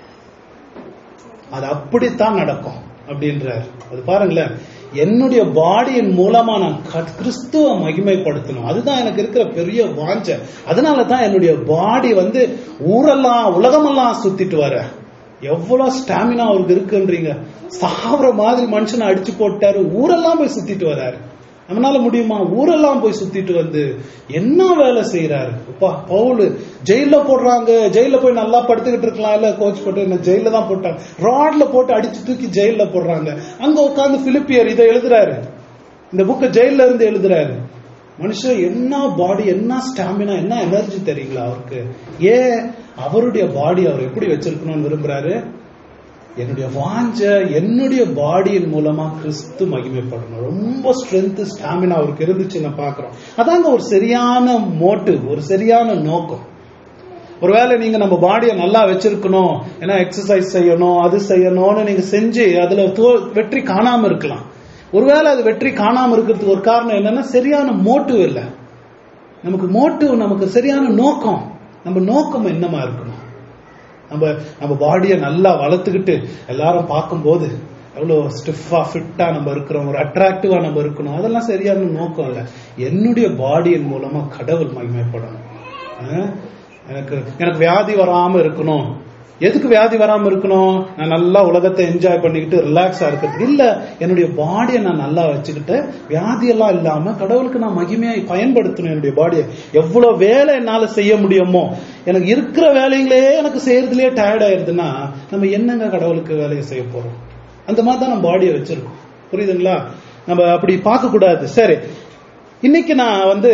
அது அப்படித்தான் நடக்கும் அப்படின்றார் அது பாருங்களேன் என்னுடைய பாடியின் மூலமா நான் க- கிறிஸ்துவ மகிமைப்படுத்தணும் அதுதான் எனக்கு இருக்கிற பெரிய வாஞ்ச அதனால தான் என்னுடைய பாடி வந்து ஊரெல்லாம் உலகமெல்லாம் சுத்திட்டு வர எவ்வளவு ஸ்டாமினா அவருக்கு இருக்குன்றீங்க சாவர மாதிரி மனுஷனை அடிச்சு போட்டாரு ஊரெல்லாம் போய் சுத்திட்டு வராரு நம்மளால முடியுமா ஊரெல்லாம் போய் சுத்திட்டு வந்து என்ன வேலை செய்யறாரு அப்பா பவுல் ஜெயில போடுறாங்க ஜெயில போய் நல்லா படுத்துக்கிட்டு இருக்கலாம் இல்ல கோச் போட்டு என்ன ஜெயில தான் போட்டாங்க ராட்ல போட்டு அடிச்சு தூக்கி ஜெயில போடுறாங்க அங்க உட்கார்ந்து பிலிப்பியர் இதை எழுதுறாரு இந்த புக்கை ஜெயில இருந்து எழுதுறாரு மனுஷன் என்ன பாடி என்ன ஸ்டாமினா என்ன எனர்ஜி தெரியுங்களா அவருக்கு ஏன் அவருடைய பாடி அவர் எப்படி வச்சிருக்கணும்னு விரும்புறாரு என்னுடைய வாஞ்ச என்னுடைய பாடியின் மூலமா கிறிஸ்து மகிமைப்படணும் ரொம்ப ஸ்ட்ரென்த் ஸ்டாமினா அவருக்கு இருந்துச்சு நான் பாக்குறோம் அதாங்க ஒரு சரியான மோட்டிவ் ஒரு சரியான நோக்கம் ஒருவேளை நீங்க நம்ம பாடியை நல்லா வச்சிருக்கணும் ஏன்னா எக்ஸசைஸ் செய்யணும் அது செய்யணும்னு நீங்க செஞ்சு அதுல தோ- வெற்றி காணாம இருக்கலாம் ஒருவேளை அது வெற்றி காணாம இருக்கிறதுக்கு ஒரு காரணம் என்னன்னா சரியான மோட்டிவ் இல்லை நமக்கு மோட்டிவ் நமக்கு சரியான நோக்கம் நம்ம நோக்கம் என்னமா இருக்கணும் நம்ம நம்ம பாடியை நல்லா வளர்த்துக்கிட்டு எல்லாரும் பார்க்கும்போது எவ்வளோ ஸ்டிஃபா ஃபிட்டா நம்ம இருக்கிறோம் ஒரு அட்ராக்டிவா நம்ம இருக்கணும் அதெல்லாம் சரியான நோக்கம் இல்லை என்னுடைய பாடியின் மூலமா கடவுள் மகிமைப்படணும் அஹ் எனக்கு எனக்கு வியாதி வராம இருக்கணும் எதுக்கு வியாதி வராம இருக்கணும் நான் நல்லா உலகத்தை என்ஜாய் பண்ணிக்கிட்டு ரிலாக்ஸா இருக்கிறதுக்கு இல்ல என்னுடைய பாடியை நான் நல்லா வச்சுக்கிட்டு வியாதி எல்லாம் இல்லாம கடவுளுக்கு நான் மகிமையை பயன்படுத்தணும் என்னுடைய பாடியை எவ்வளவு வேலை என்னால செய்ய முடியுமோ எனக்கு இருக்கிற வேலைங்களே எனக்கு செய்யறதுலயே டயர்ட் ஆயிருதுன்னா நம்ம என்னங்க கடவுளுக்கு வேலையை செய்ய போறோம் அந்த மாதிரி தான் நம்ம பாடியை வச்சிருக்கோம் புரியுதுங்களா நம்ம அப்படி பார்க்க கூடாது சரி இன்னைக்கு நான் வந்து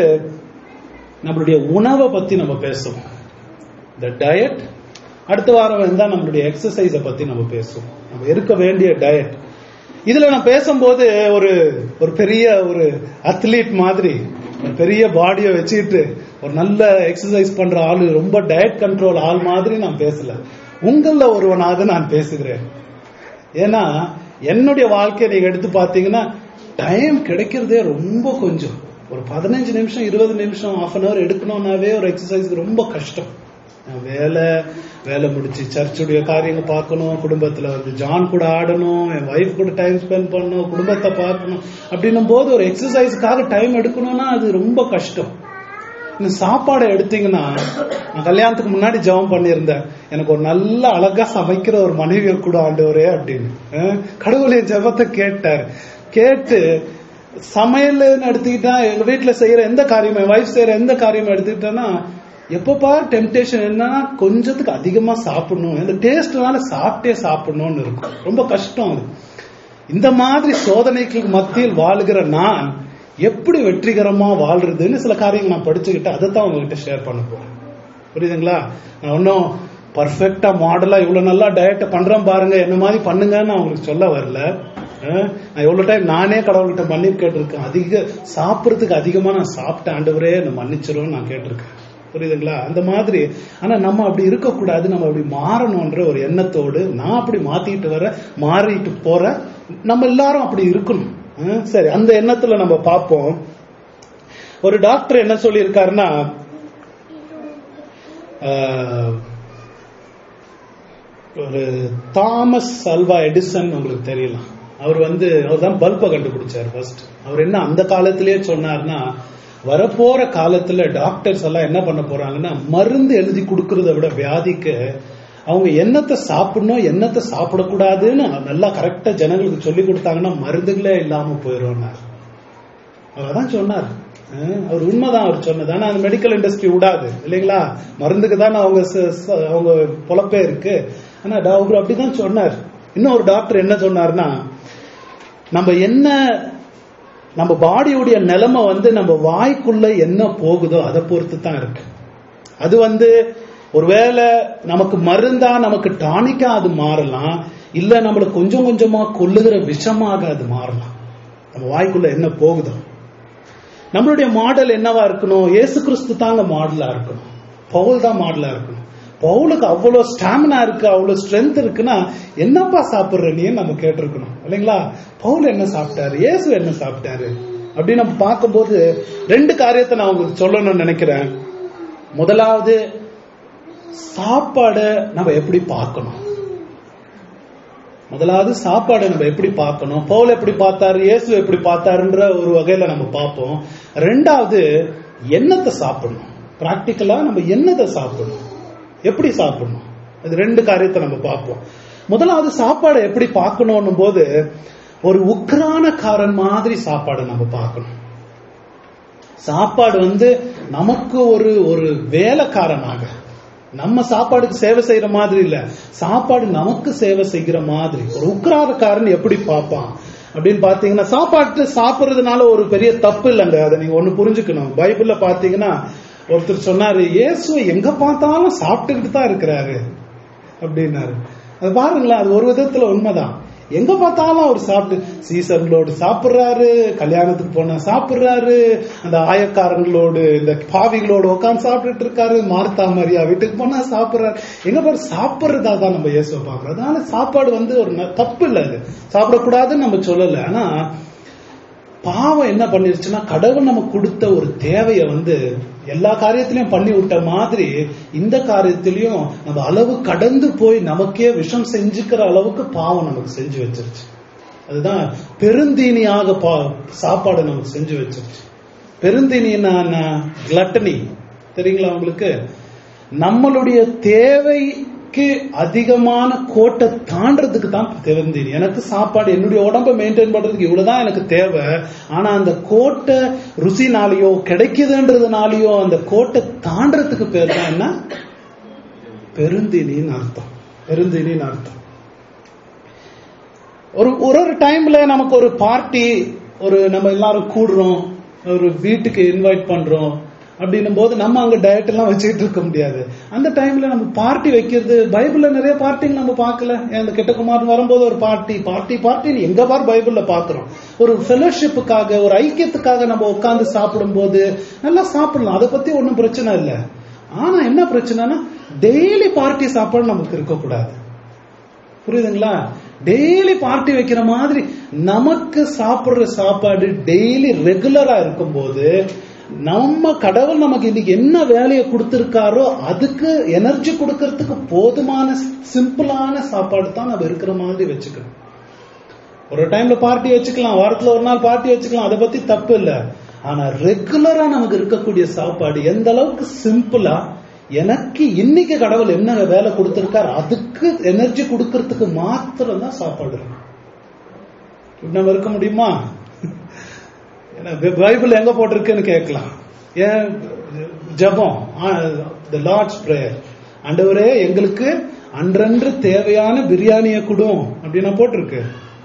நம்மளுடைய உணவை பத்தி நம்ம பேசுவோம் இந்த டயட் அடுத்த வாரம் வந்தா நம்மளுடைய எக்ஸசைஸ பத்தி நம்ம பேசுவோம் நம்ம இருக்க வேண்டிய டயட் இதுல நான் பேசும்போது ஒரு ஒரு பெரிய ஒரு அத்லீட் மாதிரி ஒரு பெரிய பாடியை வச்சுக்கிட்டு ஒரு நல்ல எக்ஸசைஸ் பண்ற ஆளு ரொம்ப டயட் கண்ட்ரோல் ஆள் மாதிரி நான் பேசல உங்கள ஒருவனாக நான் பேசுகிறேன் ஏன்னா என்னுடைய வாழ்க்கையை நீங்க எடுத்து பார்த்தீங்கன்னா டைம் கிடைக்கிறதே ரொம்ப கொஞ்சம் ஒரு பதினஞ்சு நிமிஷம் இருபது நிமிஷம் half அன் ஹவர் எடுக்கணும்னாவே ஒரு எக்ஸசைஸ் ரொம்ப கஷ்டம் நான் வேலை வேலை முடிச்சு சர்ச்சுடைய காரியங்கள் பார்க்கணும் குடும்பத்துல வந்து ஜான் கூட ஆடணும் என் ஒய்ஃப் கூட டைம் ஸ்பெண்ட் பண்ணணும் குடும்பத்தை பார்க்கணும் அப்படின்னும் போது ஒரு எக்ஸசைஸ்க்காக டைம் எடுக்கணும்னா அது ரொம்ப கஷ்டம் இந்த சாப்பாடை எடுத்தீங்கன்னா நான் கல்யாணத்துக்கு முன்னாடி ஜெபம் பண்ணியிருந்தேன் எனக்கு ஒரு நல்ல அழகா சமைக்கிற ஒரு மனைவியை கூட ஆண்டவரே அப்படின்னு அஹ் கடவுள் என் ஜெபத்தை கேட்டார் கேட்டு சமையல்னு எடுத்துக்கிட்டா எங்க வீட்டுல செய்யற எந்த காரியமும் என் வைஃப் செய்யற எந்த காரியமும் எடுத்துக்கிட்டேன்னா எப்பப்பா டெம்டேஷன் என்னன்னா கொஞ்சத்துக்கு அதிகமா சாப்பிடணும் இந்த டேஸ்ட்னால சாப்பிட்டே சாப்பிடணும்னு இருக்கும் ரொம்ப கஷ்டம் அது இந்த மாதிரி சோதனைக்கு மத்தியில் வாழுகிற நான் எப்படி வெற்றிகரமா வாழ்றதுன்னு சில காரியங்கள் நான் படிச்சுக்கிட்டு அதை தான் உங்ககிட்ட ஷேர் பண்ண போறேன் புரியுதுங்களா நான் ஒன்றும் பர்ஃபெக்டா மாடலா இவ்வளவு நல்லா டயட்டை பண்றேன் பாருங்க என்ன மாதிரி பண்ணுங்கன்னு நான் உங்களுக்கு சொல்ல வரல அஹ், நான் எவ்வளவு டைம் நானே கடவுள்கிட்ட மன்னிப்பு கேட்டிருக்கேன் அதிக சாப்பிடறதுக்கு அதிகமா நான் சாப்பிட்டேன் ஆண்டவரே என்னை மன்னிச்சிரும் நான் கேட்டிருக்கேன் புரியுதுங்களா அந்த மாதிரி ஆனா நம்ம அப்படி இருக்கக்கூடாது நம்ம அப்படி மாறணும்ன்ற ஒரு எண்ணத்தோடு நான் அப்படி மாத்திட்டு வர மாறிட்டு போற நம்ம எல்லாரும் அப்படி இருக்கணும் ஹம், சரி அந்த எண்ணத்துல நம்ம பார்ப்போம் ஒரு டாக்டர் என்ன சொல்லியிருக்காருன்னா ஆஹ், ஒரு தாமஸ் அல்வா எடிசன் உங்களுக்கு தெரியலாம் அவர் வந்து அவர் தான் பல்பை கண்டுபிடிச்சார் ஃபர்ஸ்ட் அவர் என்ன அந்த காலத்திலேயே சொன்னார்னா வரப்போற காலத்துல டாக்டர்ஸ் எல்லாம் என்ன பண்ண போறாங்கன்னா மருந்து எழுதி கொடுக்கறத விட வியாதிக்கு அவங்க என்னத்தை சாப்பிடணும் என்னத்தை சாப்பிடக்கூடாதுன்னு நல்லா கரெக்டா ஜனங்களுக்கு சொல்லி கொடுத்தாங்கன்னா மருந்துகளே இல்லாம போயிடும்னார் அவர் தான் சொன்னார் அஹ் அவர் உண்மைதான் அவர் சொன்னது ஆனா அந்த மெடிக்கல் இண்டஸ்ட்ரி விடாது இல்லைங்களா மருந்துக்கு தான் அவங்க ச- ச- அவங்க பொழப்பே இருக்கு ஆனா டா- அவர் அப்படிதான் சொன்னார் இன்னும் ஒரு டாக்டர் என்ன சொன்னார்னா நம்ம என்ன நம்ம பாடியுடைய நிலைமை வந்து நம்ம வாய்க்குள்ள என்ன போகுதோ அதை பொறுத்து தான் இருக்கு அது வந்து ஒருவேளை நமக்கு மருந்தா நமக்கு டானிக்கா அது மாறலாம் இல்ல நம்மள கொஞ்சம் கொஞ்சமா கொல்லுகிற விஷமாக அது மாறலாம் நம்ம வாய்க்குள்ள என்ன போகுதோ நம்மளுடைய மாடல் என்னவா இருக்கணும் இயேசு கிறிஸ்து தாங்க மாடலா இருக்கணும் பவுல் தான் மாடலா இருக்கணும் பவுலுக்கு அவ்வளவு ஸ்டாமினா இருக்கு அவ்வளவு ஸ்ட்ரென்த் இருக்குன்னா என்னப்பா சாப்பிடுற நீ நம்ம கேட்டிருக்கணும் இல்லைங்களா பவுல் என்ன சாப்பிட்டாரு இயேசு என்ன சாப்பிட்டாரு அப்படின்னு நம்ம பார்க்கும்போது ரெண்டு காரியத்தை நான் உங்களுக்கு சொல்லணும்னு நினைக்கிறேன் முதலாவது சாப்பாடை நம்ம எப்படி பார்க்கணும் முதலாவது சாப்பாடை நம்ம எப்படி பார்க்கணும் பவுல் எப்படி பார்த்தாரு இயேசு எப்படி பார்த்தாருன்ற ஒரு வகையில நம்ம பார்ப்போம் ரெண்டாவது என்னத்தை சாப்பிடணும் பிராக்டிக்கலா நம்ம என்னத்தை சாப்பிடணும் எப்படி சாப்பிடணும் அது ரெண்டு காரியத்தை நம்ம பார்ப்போம் முதலாவது சாப்பாடை எப்படி பார்க்கணும் போது ஒரு உக்ரானக்காரன் மாதிரி சாப்பாடை நம்ம பார்க்கணும் சாப்பாடு வந்து நமக்கு ஒரு ஒரு வேலைக்காரனாக நம்ம சாப்பாடுக்கு சேவை செய்யற மாதிரி இல்ல சாப்பாடு நமக்கு சேவை செய்கிற மாதிரி ஒரு உக்ராதக்காரன் எப்படி பார்ப்பான் அப்படின்னு பாத்தீங்கன்னா சாப்பாட்டு சாப்பிடுறதுனால ஒரு பெரிய தப்பு இல்லைங்க அதை நீங்க ஒண்ணு புரிஞ்சுக்கணும் பைபிள்ல பாத்தீங்கன்னா ஒருத்தர் சொன்னாரு இயேசு எங்க பார்த்தாலும் சாப்பிட்டுக்கிட்டு தான் இருக்கிறாரு அப்படின்னாரு அது பாருங்களேன் அது ஒரு விதத்துல உண்மைதான் எங்க பார்த்தாலும் அவர் சாப்பிட்டு சீசர்களோடு சாப்பிடுறாரு கல்யாணத்துக்கு போனா சாப்பிடுறாரு அந்த ஆயக்காரங்களோடு இந்த பாவிகளோடு உட்காந்து சாப்பிட்டுட்டு இருக்காரு மார்த்தா மரியா வீட்டுக்கு போனா சாப்பிடுறாரு எங்க பாரு சாப்பிடுறதா தான் நம்ம இயேசுவை பார்க்கிறோம் அதனால சாப்பாடு வந்து ஒரு ந- தப்பு இல்லை அது சாப்பிடக்கூடாதுன்னு நம்ம சொல்லல ஆனா பாவம் என்ன பண்ணிருச்சுன்னா கடவுள் நமக்கு கொடுத்த ஒரு தேவையை வந்து எல்லா காரியத்திலையும் பண்ணி விட்ட மாதிரி இந்த காரியத்திலையும் நம்ம அளவு கடந்து போய் நமக்கே விஷம் செஞ்சுக்கிற அளவுக்கு பாவம் நமக்கு செஞ்சு வச்சிருச்சு அதுதான் பெருந்தீனியாக பா சாப்பாடு நமக்கு செஞ்சு வச்சிருச்சு பெருந்தீனின்னா கிளட்டனி தெரியுங்களா உங்களுக்கு நம்மளுடைய தேவைக்கு அதிகமான கோட்டை தாண்டறதுக்கு தான் பெருந்தீனி எனக்கு சாப்பாடு என்னுடைய உடம்ப மெயின்டைன் பண்றதுக்கு இவ்வளவுதான் எனக்கு தேவை ஆனா அந்த கோட்டை ருசினாலேயோ கிடைக்குதுன்றதுனாலயோ அந்த கோட்டை தாண்டறதுக்கு பேர் தான் என்ன பெருந்தீனின்னு அர்த்தம் பெருந்தீனின்னு அர்த்தம் ஒரு ஒரு ஒரு டைம்ல நமக்கு ஒரு பார்ட்டி ஒரு நம்ம எல்லாரும் கூடுறோம் ஒரு வீட்டுக்கு இன்வைட் பண்றோம் அப்படின்னும் போது நம்ம அங்க டயட் எல்லாம் வச்சுக்கிட்டு இருக்க முடியாது அந்த டைம்ல நம்ம பார்ட்டி வைக்கிறது பைபிள்ல நிறைய பார்ட்டிங்க நம்ம பார்க்கல ஏன் இந்த கெட்டகுமாரன் வரும்போது ஒரு பார்ட்டி பார்ட்டி பார்ட்டி எங்க பார் பைபிள்ல பாக்குறோம் ஒரு ஃபெலோஷிப்புக்காக ஒரு ஐக்கியத்துக்காக நம்ம உட்கார்ந்து சாப்பிடும்போது நல்லா சாப்பிடலாம் அதை பத்தி ஒன்றும் பிரச்சனை இல்லை ஆனா என்ன பிரச்சனைனா டெய்லி பார்ட்டி சாப்பாடு நமக்கு இருக்கக்கூடாது புரியுதுங்களா டெய்லி பார்ட்டி வைக்கிற மாதிரி நமக்கு சாப்பிடுற சாப்பாடு டெய்லி ரெகுலரா இருக்கும்போது நம்ம கடவுள் நமக்கு இன்னைக்கு என்ன வேலையை கொடுத்திருக்காரோ அதுக்கு எனர்ஜி கொடுக்கறதுக்கு போதுமான சிம்பிளான சாப்பாடு தான் நம்ம இருக்கிற மாதிரி வச்சுக்கணும் ஒரு டைம்ல பார்ட்டி வச்சுக்கலாம் வாரத்துல ஒரு நாள் பார்ட்டி வச்சுக்கலாம் அதை பத்தி தப்பு இல்ல ஆனா ரெகுலரா நமக்கு இருக்கக்கூடிய சாப்பாடு எந்த அளவுக்கு சிம்பிளா எனக்கு இன்னைக்கு கடவுள் என்ன வேலை கொடுத்திருக்காரு அதுக்கு எனர்ஜி கொடுக்கறதுக்கு மாத்திரம் தான் சாப்பாடு இருக்கு இப்படி நம்ம இருக்க முடியுமா ஏன்னா பை- பைபிள் எங்க போட்டிருக்குன்னு கேட்கலாம் ஏன் ஜபம் த லார்ட்ஸ் பிரேயர் ஆண்டவரே எங்களுக்கு அன்றன்று தேவையான பிரியாணியை கொடும் அப்படின்னா போட்டிருக்கு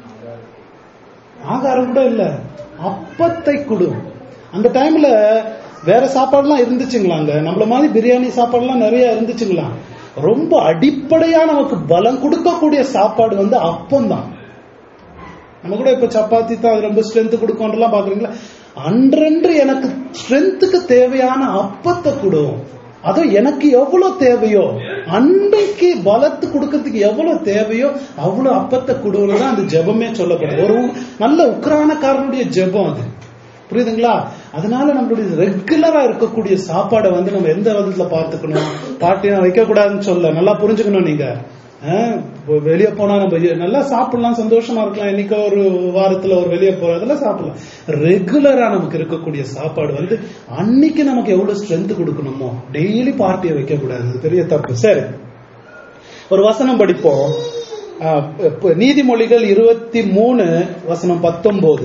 ஆகாரம் கூட இல்ல அப்பத்தை கொடும் அந்த டைம்ல வேற சாப்பாடுலாம் இருந்துச்சுங்களாங்க நம்மள மாதிரி பிரியாணி சாப்பாடுலாம் நிறைய இருந்துச்சுங்களா ரொம்ப அடிப்படையா நமக்கு பலம் கொடுக்கக்கூடிய சாப்பாடு வந்து அப்பம் தான் நம்ம கூட இப்ப சப்பாத்தி தான் அது ரொம்ப ஸ்ட்ரென்த் கொடுக்கணும்லாம் பாக்குறீங்களா அன்றன்று எனக்கு ஸ்ட்ரென்த்துக்கு தேவையான அப்பத்தை கொடும் அதுவும் எனக்கு எவ்வளவு தேவையோ அன்னைக்கு பலத்து கொடுக்கறதுக்கு எவ்வளவு தேவையோ அவ்வளவு அப்பத்தை கொடுக்கறது தான் அந்த ஜெபமே சொல்லப்படுது ஒரு உ- நல்ல உக்ரானக்காரனுடைய ஜெபம் அது புரியுதுங்களா அதனால நம்மளுடைய ரெகுலரா இருக்கக்கூடிய சாப்பாடை வந்து நம்ம எந்த விதத்துல பார்த்துக்கணும் பாட்டினா வைக்க கூடாதுன்னு சொல்ல நல்லா புரிஞ்சுக்கணும் நீங்க ஆஹ் இப்போ வெளிய போனா நம்ம எ- நல்லா சாப்பிடலாம் சந்தோஷமா இருக்கலாம் என்னைக்கோ ஒரு வாரத்துல ஒரு வெளிய போறோம் அதெல்லாம் சாப்பிடலாம் ரெகுலரா நமக்கு இருக்கக்கூடிய சாப்பாடு வந்து அன்னைக்கு நமக்கு எவ்வளவு ஸ்ட்ரென்த் கொடுக்கணுமோ டெய்லி பார்ட்டியை வைக்க கூடாது அது பெரிய தப்பு சரி ஒரு வசனம் படிப்போம் ஆஹ் இப்ப நீதிமொழிகள் இருபத்தி மூணு வசனம் பத்தொன்பது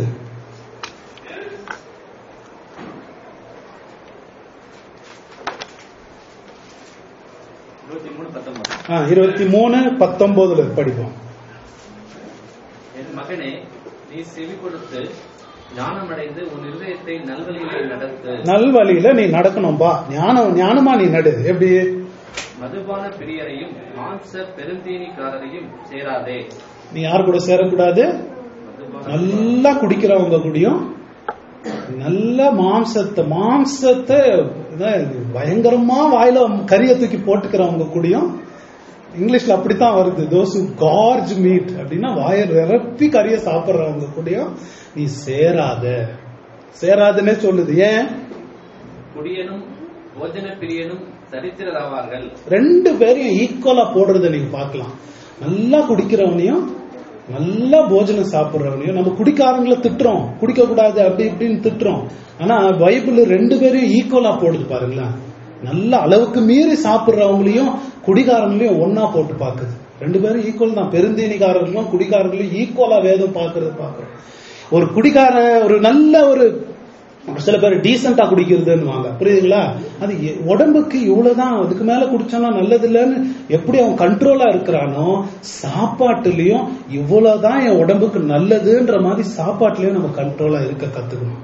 இருபத்தி மூணு பத்தொன்பது ஆஹ் இருபத்தி மூணு பத்தொன்பதுல படிப்போம் என் மகனே நீ செவி கொடுத்து ஞானமடைந்து உன் இருதயத்தை நல்வழியிலே நடத்து நல்வழியில நீ நடக்கணும்பா ஞானம் ஞானமா நீ நடு எப்படி மதுபான பிரியரையும் மாம்ச பெருந்தீனிக்காரரையும் சேராதே நீ யார் கூட சேரக்கூடாது மதுபான நல்லா குடிக்கிறவங்க கூடயும் நல்ல மாம்சத்தை மாம்சத்தை இதான் பயங்கரமா வாயில கறியை தூக்கி போட்டுக்கிறவங்க கூடயும் இங்கிலீஷ்ல அப்படித்தான் வருது தோசு கார்ஜ் மீட் அப்படின்னா வாயை நிரப்பி கறியை சாப்பிடுறவங்க கூடயும் நீ சேராத சேராதுன்னே சொல்லுது ஏன் குடியனும் போஜன பிரியனும் சரித்திரராவார்கள் ரெண்டு பேரையும் ஈக்குவலா போடுறத நீங்க பார்க்கலாம் நல்லா குடிக்கிறவனையும் நல்லா போஜனம் சாப்பிடுறவனையும் நம்ம குடிக்காரங்களை திட்டுறோம் குடிக்க கூடாது அப்படி இப்படின்னு திட்டுறோம் ஆனா பைபிள் ரெண்டு பேரையும் ஈக்குவலா போடுது பாருங்களேன் நல்ல அளவுக்கு மீறி சாப்பிடுறவங்களையும் குடிகாரங்களையும் ஒன்னா போட்டு பாக்குது ரெண்டு பேரும் ஈக்குவல் தான் பெருந்தீனிக்காரர்களும் குடிகாரங்களையும் ஈக்குவலா வேதம் பாக்குறது பாக்குறோம் ஒரு குடிகார ஒரு நல்ல ஒரு சில பேர் டீசெண்டா குடிக்கிறதுன்னு புரியுதுங்களா அது எ- உடம்புக்கு இவ்வளவுதான் அதுக்கு மேல குடிச்சானா நல்லது இல்லைன்னு எப்படி அவன் கண்ட்ரோலா இருக்கிறானோ சாப்பாட்டுலயும் இவ்வளவுதான் என் உடம்புக்கு நல்லதுன்ற மாதிரி சாப்பாட்டுலயும் நம்ம கண்ட்ரோலா இருக்க கத்துக்கணும்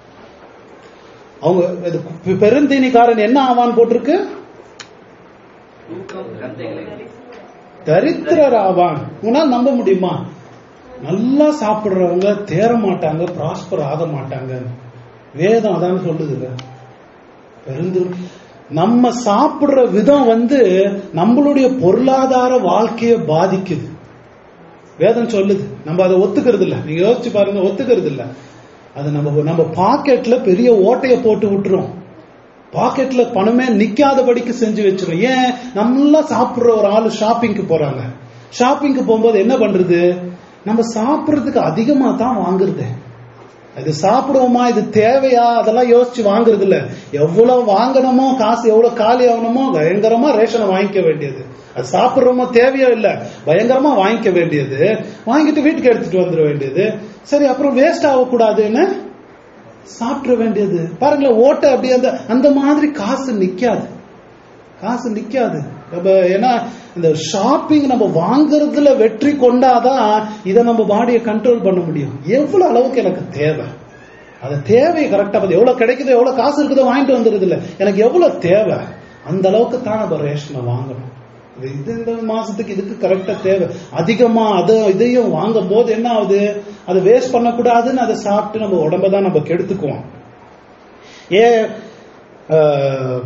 அவங்க இது பெ- பெருந்தீனிக்காரன் என்ன ஆவான்னு போட்டிருக்கு தூக்கம் கந்தைகளை தரித்திரர் ஆவான் உன்னால் நம்ப முடியுமா நல்லா சாப்பிடுறவங்க தேற மாட்டாங்க ப்ராஸ்பர் ஆக மாட்டாங்க வேதம் அதான் சொல்லுதுங்க பெருந்து நம்ம சாப்பிடுற விதம் வந்து நம்மளுடைய பொருளாதார வாழ்க்கையை பாதிக்குது வேதம் சொல்லுது நம்ம அதை ஒத்துக்கிறது இல்ல நீங்க யோசிச்சு பாருங்க ஒத்துக்கிறது இல்ல அது நம்ம நம்ம பாக்கெட்ல பெரிய ஓட்டைய போட்டு விட்டுரும் பாக்கெட்ல பணமே நிக்காதபடிக்கு செஞ்சு வச்சிரும் ஏன் நல்லா சாப்பிடுற ஒரு ஆளு ஷாப்பிங்க்கு போறாங்க ஷாப்பிங்க்கு போகும்போது என்ன பண்றது நம்ம சாப்பிடுறதுக்கு அதிகமா தான் வாங்குறது இது சாப்பிடுவோமா இது தேவையா அதெல்லாம் யோசிச்சு வாங்குறது இல்ல எவ்வளவு வாங்கணுமோ காசு எவ்வளவு காலி ஆகணுமோ பயங்கரமா ரேஷனை வாங்கிக்க வேண்டியது அது சாப்பிடுறோமோ தேவையோ இல்ல பயங்கரமா வாங்கிக்க வேண்டியது வாங்கிட்டு வீட்டுக்கு எடுத்துட்டு வந்துட வேண்டியது சரி அப்புறம் வேஸ்ட் ஆகக்கூடாதுன்னு சாப்பிட வேண்டியது பாருங்களேன் ஓட்டை அப்படி அந்த அந்த மாதிரி காசு நிக்காது காசு நிக்காது நம்ம ஏன்னா இந்த ஷாப்பிங் நம்ம வாங்குறதுல வெற்றி கொண்டாதான் இதை நம்ம பாடியை கண்ட்ரோல் பண்ண முடியும் எவ்வளவு அளவுக்கு எனக்கு தேவை அது தேவையை கரெக்டா பார்த்து எவ்வளவு கிடைக்குதோ எவ்வளவு காசு இருக்குதோ வாங்கிட்டு வந்துருது இல்ல எனக்கு எவ்வளவு தேவை அந்த அளவுக்கு தான் நம்ம ரேஷனை வாங்கணும் இது இது இந்த மாசத்துக்கு இதுக்கு கரெக்டா தேவை அதிகமா அதை இதையும் வாங்கும் போது என்ன ஆகுது அதை வேஸ்ட் பண்ணக்கூடாதுன்னு அதை சாப்பிட்டு நம்ம உடம்ப தான் நம்ம கெடுத்துக்குவோம் ஏன் ஆஹ்,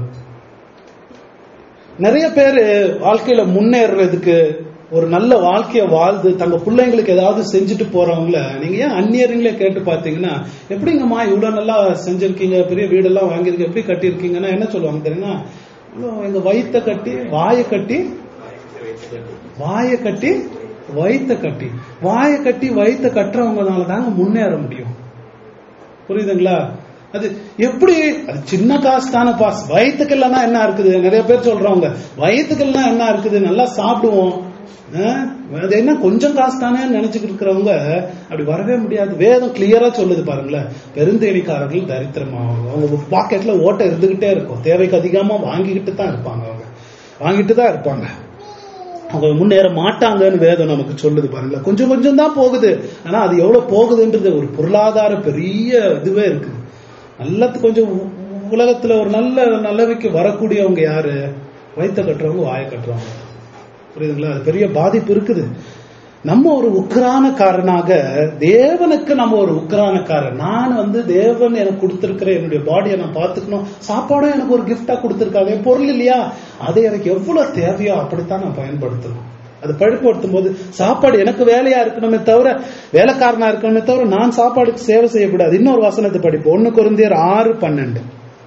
நிறைய பேர் வாழ்க்கையில முன்னேறதுக்கு ஒரு நல்ல வாழ்க்கைய வாழ்ந்து தங்க பிள்ளைங்களுக்கு ஏதாவது செஞ்சுட்டு போறவங்கள நீங்க ஏன் அந்நியருங்களே கேட்டு பாத்தீங்கன்னா எப்படிங்கம்மா இவ்வளவு நல்லா செஞ்சிருக்கீங்க பெரிய வீடெல்லாம் வாங்கியிருக்கீங்க எப்படி கட்டியிருக்கீங்கன்னா என்ன சொல்லுவாங்க தெரியுமா இவ்வளவு எங்க வயித்தை கட்டி வாயை கட்டி வாயை கட்டி வயித்தை கட்டி வாயை கட்டி வயித்தை கட்டுறவங்கனால தாங்க முன்னேற முடியும் புரியுதுங்களா அது எப்படி அது சின்ன காசு தானே பாஸ் வயிற்றுக்கெல்லாம் என்ன இருக்குது நிறைய பேர் சொல்றவங்க வயிற்றுக்கெல்லாம் என்ன இருக்குது நல்லா சாப்பிடுவோம் அஹ், அது என்ன கொஞ்சம் காசு தானே நினைச்சுக்கிட்டு இருக்கிறவங்க அப்படி வரவே முடியாது வேதம் கிளியரா சொல்லுது பாருங்களேன் பெருந்தேனிக்காரர்கள் தரித்திரமாவாங்க அவங்க பாக்கெட்ல ஓட்டை இருந்துகிட்டே இருக்கும் தேவைக்கு அதிகமா வாங்கிக்கிட்டு தான் இருப்பாங்க அவங்க வாங்கிட்டு தான் இருப்பாங்க அவங்க முன்னேற மாட்டாங்கன்னு வேதம் நமக்கு சொல்லுது பாருங்களேன் கொஞ்சம் கொஞ்சம் தான் போகுது ஆனா அது எவ்வளவு போகுதுன்றது ஒரு பொருளாதார பெரிய இதுவே இருக்குது நல்லது கொஞ்சம் உ- உலகத்துல ஒரு நல்ல நல்லவைக்கு வரக்கூடியவங்க யாரு வயித்த கட்டுறவங்க வாயை கட்டுறவங்க புரியுதுங்களா அது பெரிய பாதிப்பு இருக்குது நம்ம ஒரு உக்ரானக்காரனாக தேவனுக்கு நம்ம ஒரு உக்ரானக்காரன் நான் வந்து தேவன் எனக்கு கொடுத்திருக்கிற என்னுடைய பாடியை நான் பார்த்துக்கணும் சாப்பாடும் எனக்கு ஒரு கிஃப்டா கொடுத்திருக்காங்க என் பொருள் இல்லையா அதை எனக்கு எவ்வளவு தேவையோ அப்படித்தான் நான் பயன்படுத்தணும் அது பழக்கப்படுத்தும் போது சாப்பாடு எனக்கு வேலையா இருக்கணுமே தவிர வேலைக்காரனா இருக்கணுமே தவிர நான் சாப்பாடுக்கு சேவை செய்யக்கூடாது இன்னொரு வசனத்தை படிப்போம் ஒன்னு குருந்தியர் ஆறு பன்னெண்டு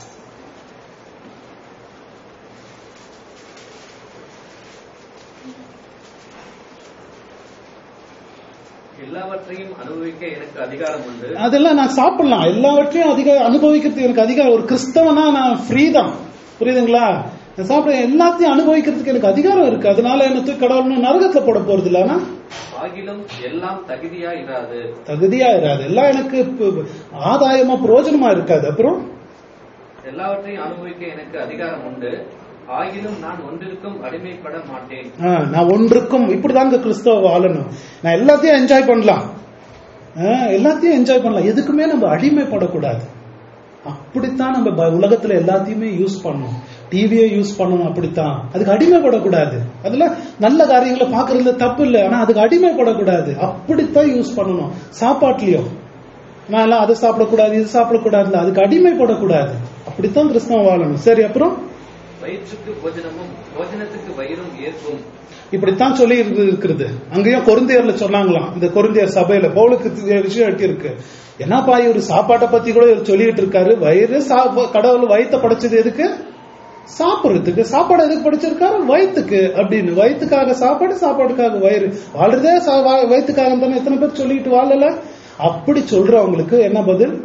எல்லாவற்றையும் அனுபவிக்க எனக்கு அதிகாரம் உண்டு அதெல்லாம் நான் சாப்பிடலாம் எல்லாவற்றையும் அதிக அனுபவிக்கிறதுக்கு எனக்கு அதிகாரம் ஒரு கிறிஸ்தவனா நான் ஃப்ரீ தான் புரியுதுங்களா நான் சாப்பிட எல்லாத்தையும் அனுபவிக்கிறதுக்கு எனக்கு அதிகாரம் இருக்கு அதனால என்ன தூக்கி கடவுள்னு நரகத்துல போட போறது இல்ல ஆனா ஆகிலும் எல்லாம் தகுதியா இராது தகுதியா இராது எல்லாம் எனக்கு ப- ஆதாயமா பிரயோஜனமா இருக்காது அப்புறம் எல்லாவற்றையும் அனுபவிக்க எனக்கு அதிகாரம் உண்டு ஆகிலும் நான் ஒன்றிற்கும் அடிமைப்பட மாட்டேன் ஆ, நான் ஒன்றுக்கும் இப்படிதாங்க கிறிஸ்தவ வாழணும் நான் எல்லாத்தையும் என்ஜாய் பண்ணலாம் ஆ, எல்லாத்தையும் என்ஜாய் பண்ணலாம் எதுக்குமே நம்ம அடிமைப்படக்கூடாது அப்படித்தான் நம்ம ப- உலகத்துல எல்லாத்தையுமே யூஸ் பண்ணணும் டிவியை யூஸ் பண்ணணும் அப்படித்தான் அதுக்கு அடிமைப்படக்கூடாது அதுல நல்ல காரியங்களை பாக்குறதுல தப்பு இல்லை ஆனா அதுக்கு அடிமைப்படக்கூடாது அப்படித்தான் யூஸ் பண்ணணும் சாப்பாட்டுலயும் நான் எல்லாம் அதை சாப்பிடக்கூடாது இது சாப்பிடக்கூடாது அதுக்கு அடிமைப்படக்கூடாது அப்படித்தான் கிறிஸ்தவம் வாழணும் சரி அப்புறம் வயிற்றுக்கு போஜனமும் போஜனத்துக்கு வயிறும் ஏற்பும் இப்படித்தான் சொல்லி இருக்கு- இருக்கிறது அங்கேயும் கொருந்தியர்ல சொன்னாங்களாம் இந்த கொருந்தியர் சபையில பவுலுக்கு இது விஷயம் எட்டி இருக்கு என்னப்பா இவரு சாப்பாட்டை பத்தி கூட இவர் சொல்லிட்டு இருக்காரு வயிறு சா- கடவுள் வயித்தை படைச்சது எதுக்கு சாப்பிடுறதுக்கு சாப்பாடு எதுக்கு படிச்சிருக்காரு வயிற்றுக்கு அப்படின்னு வயிற்றுக்காக சாப்பாடு சாப்பாடுக்காக வயிறு வாழ்றதே சா- வா- வயிற்றுக்காக தானே எத்தனை பேர் சொல்லிட்டு வாழல அப்படி சொல்றவங்களுக்கு என்ன பதில்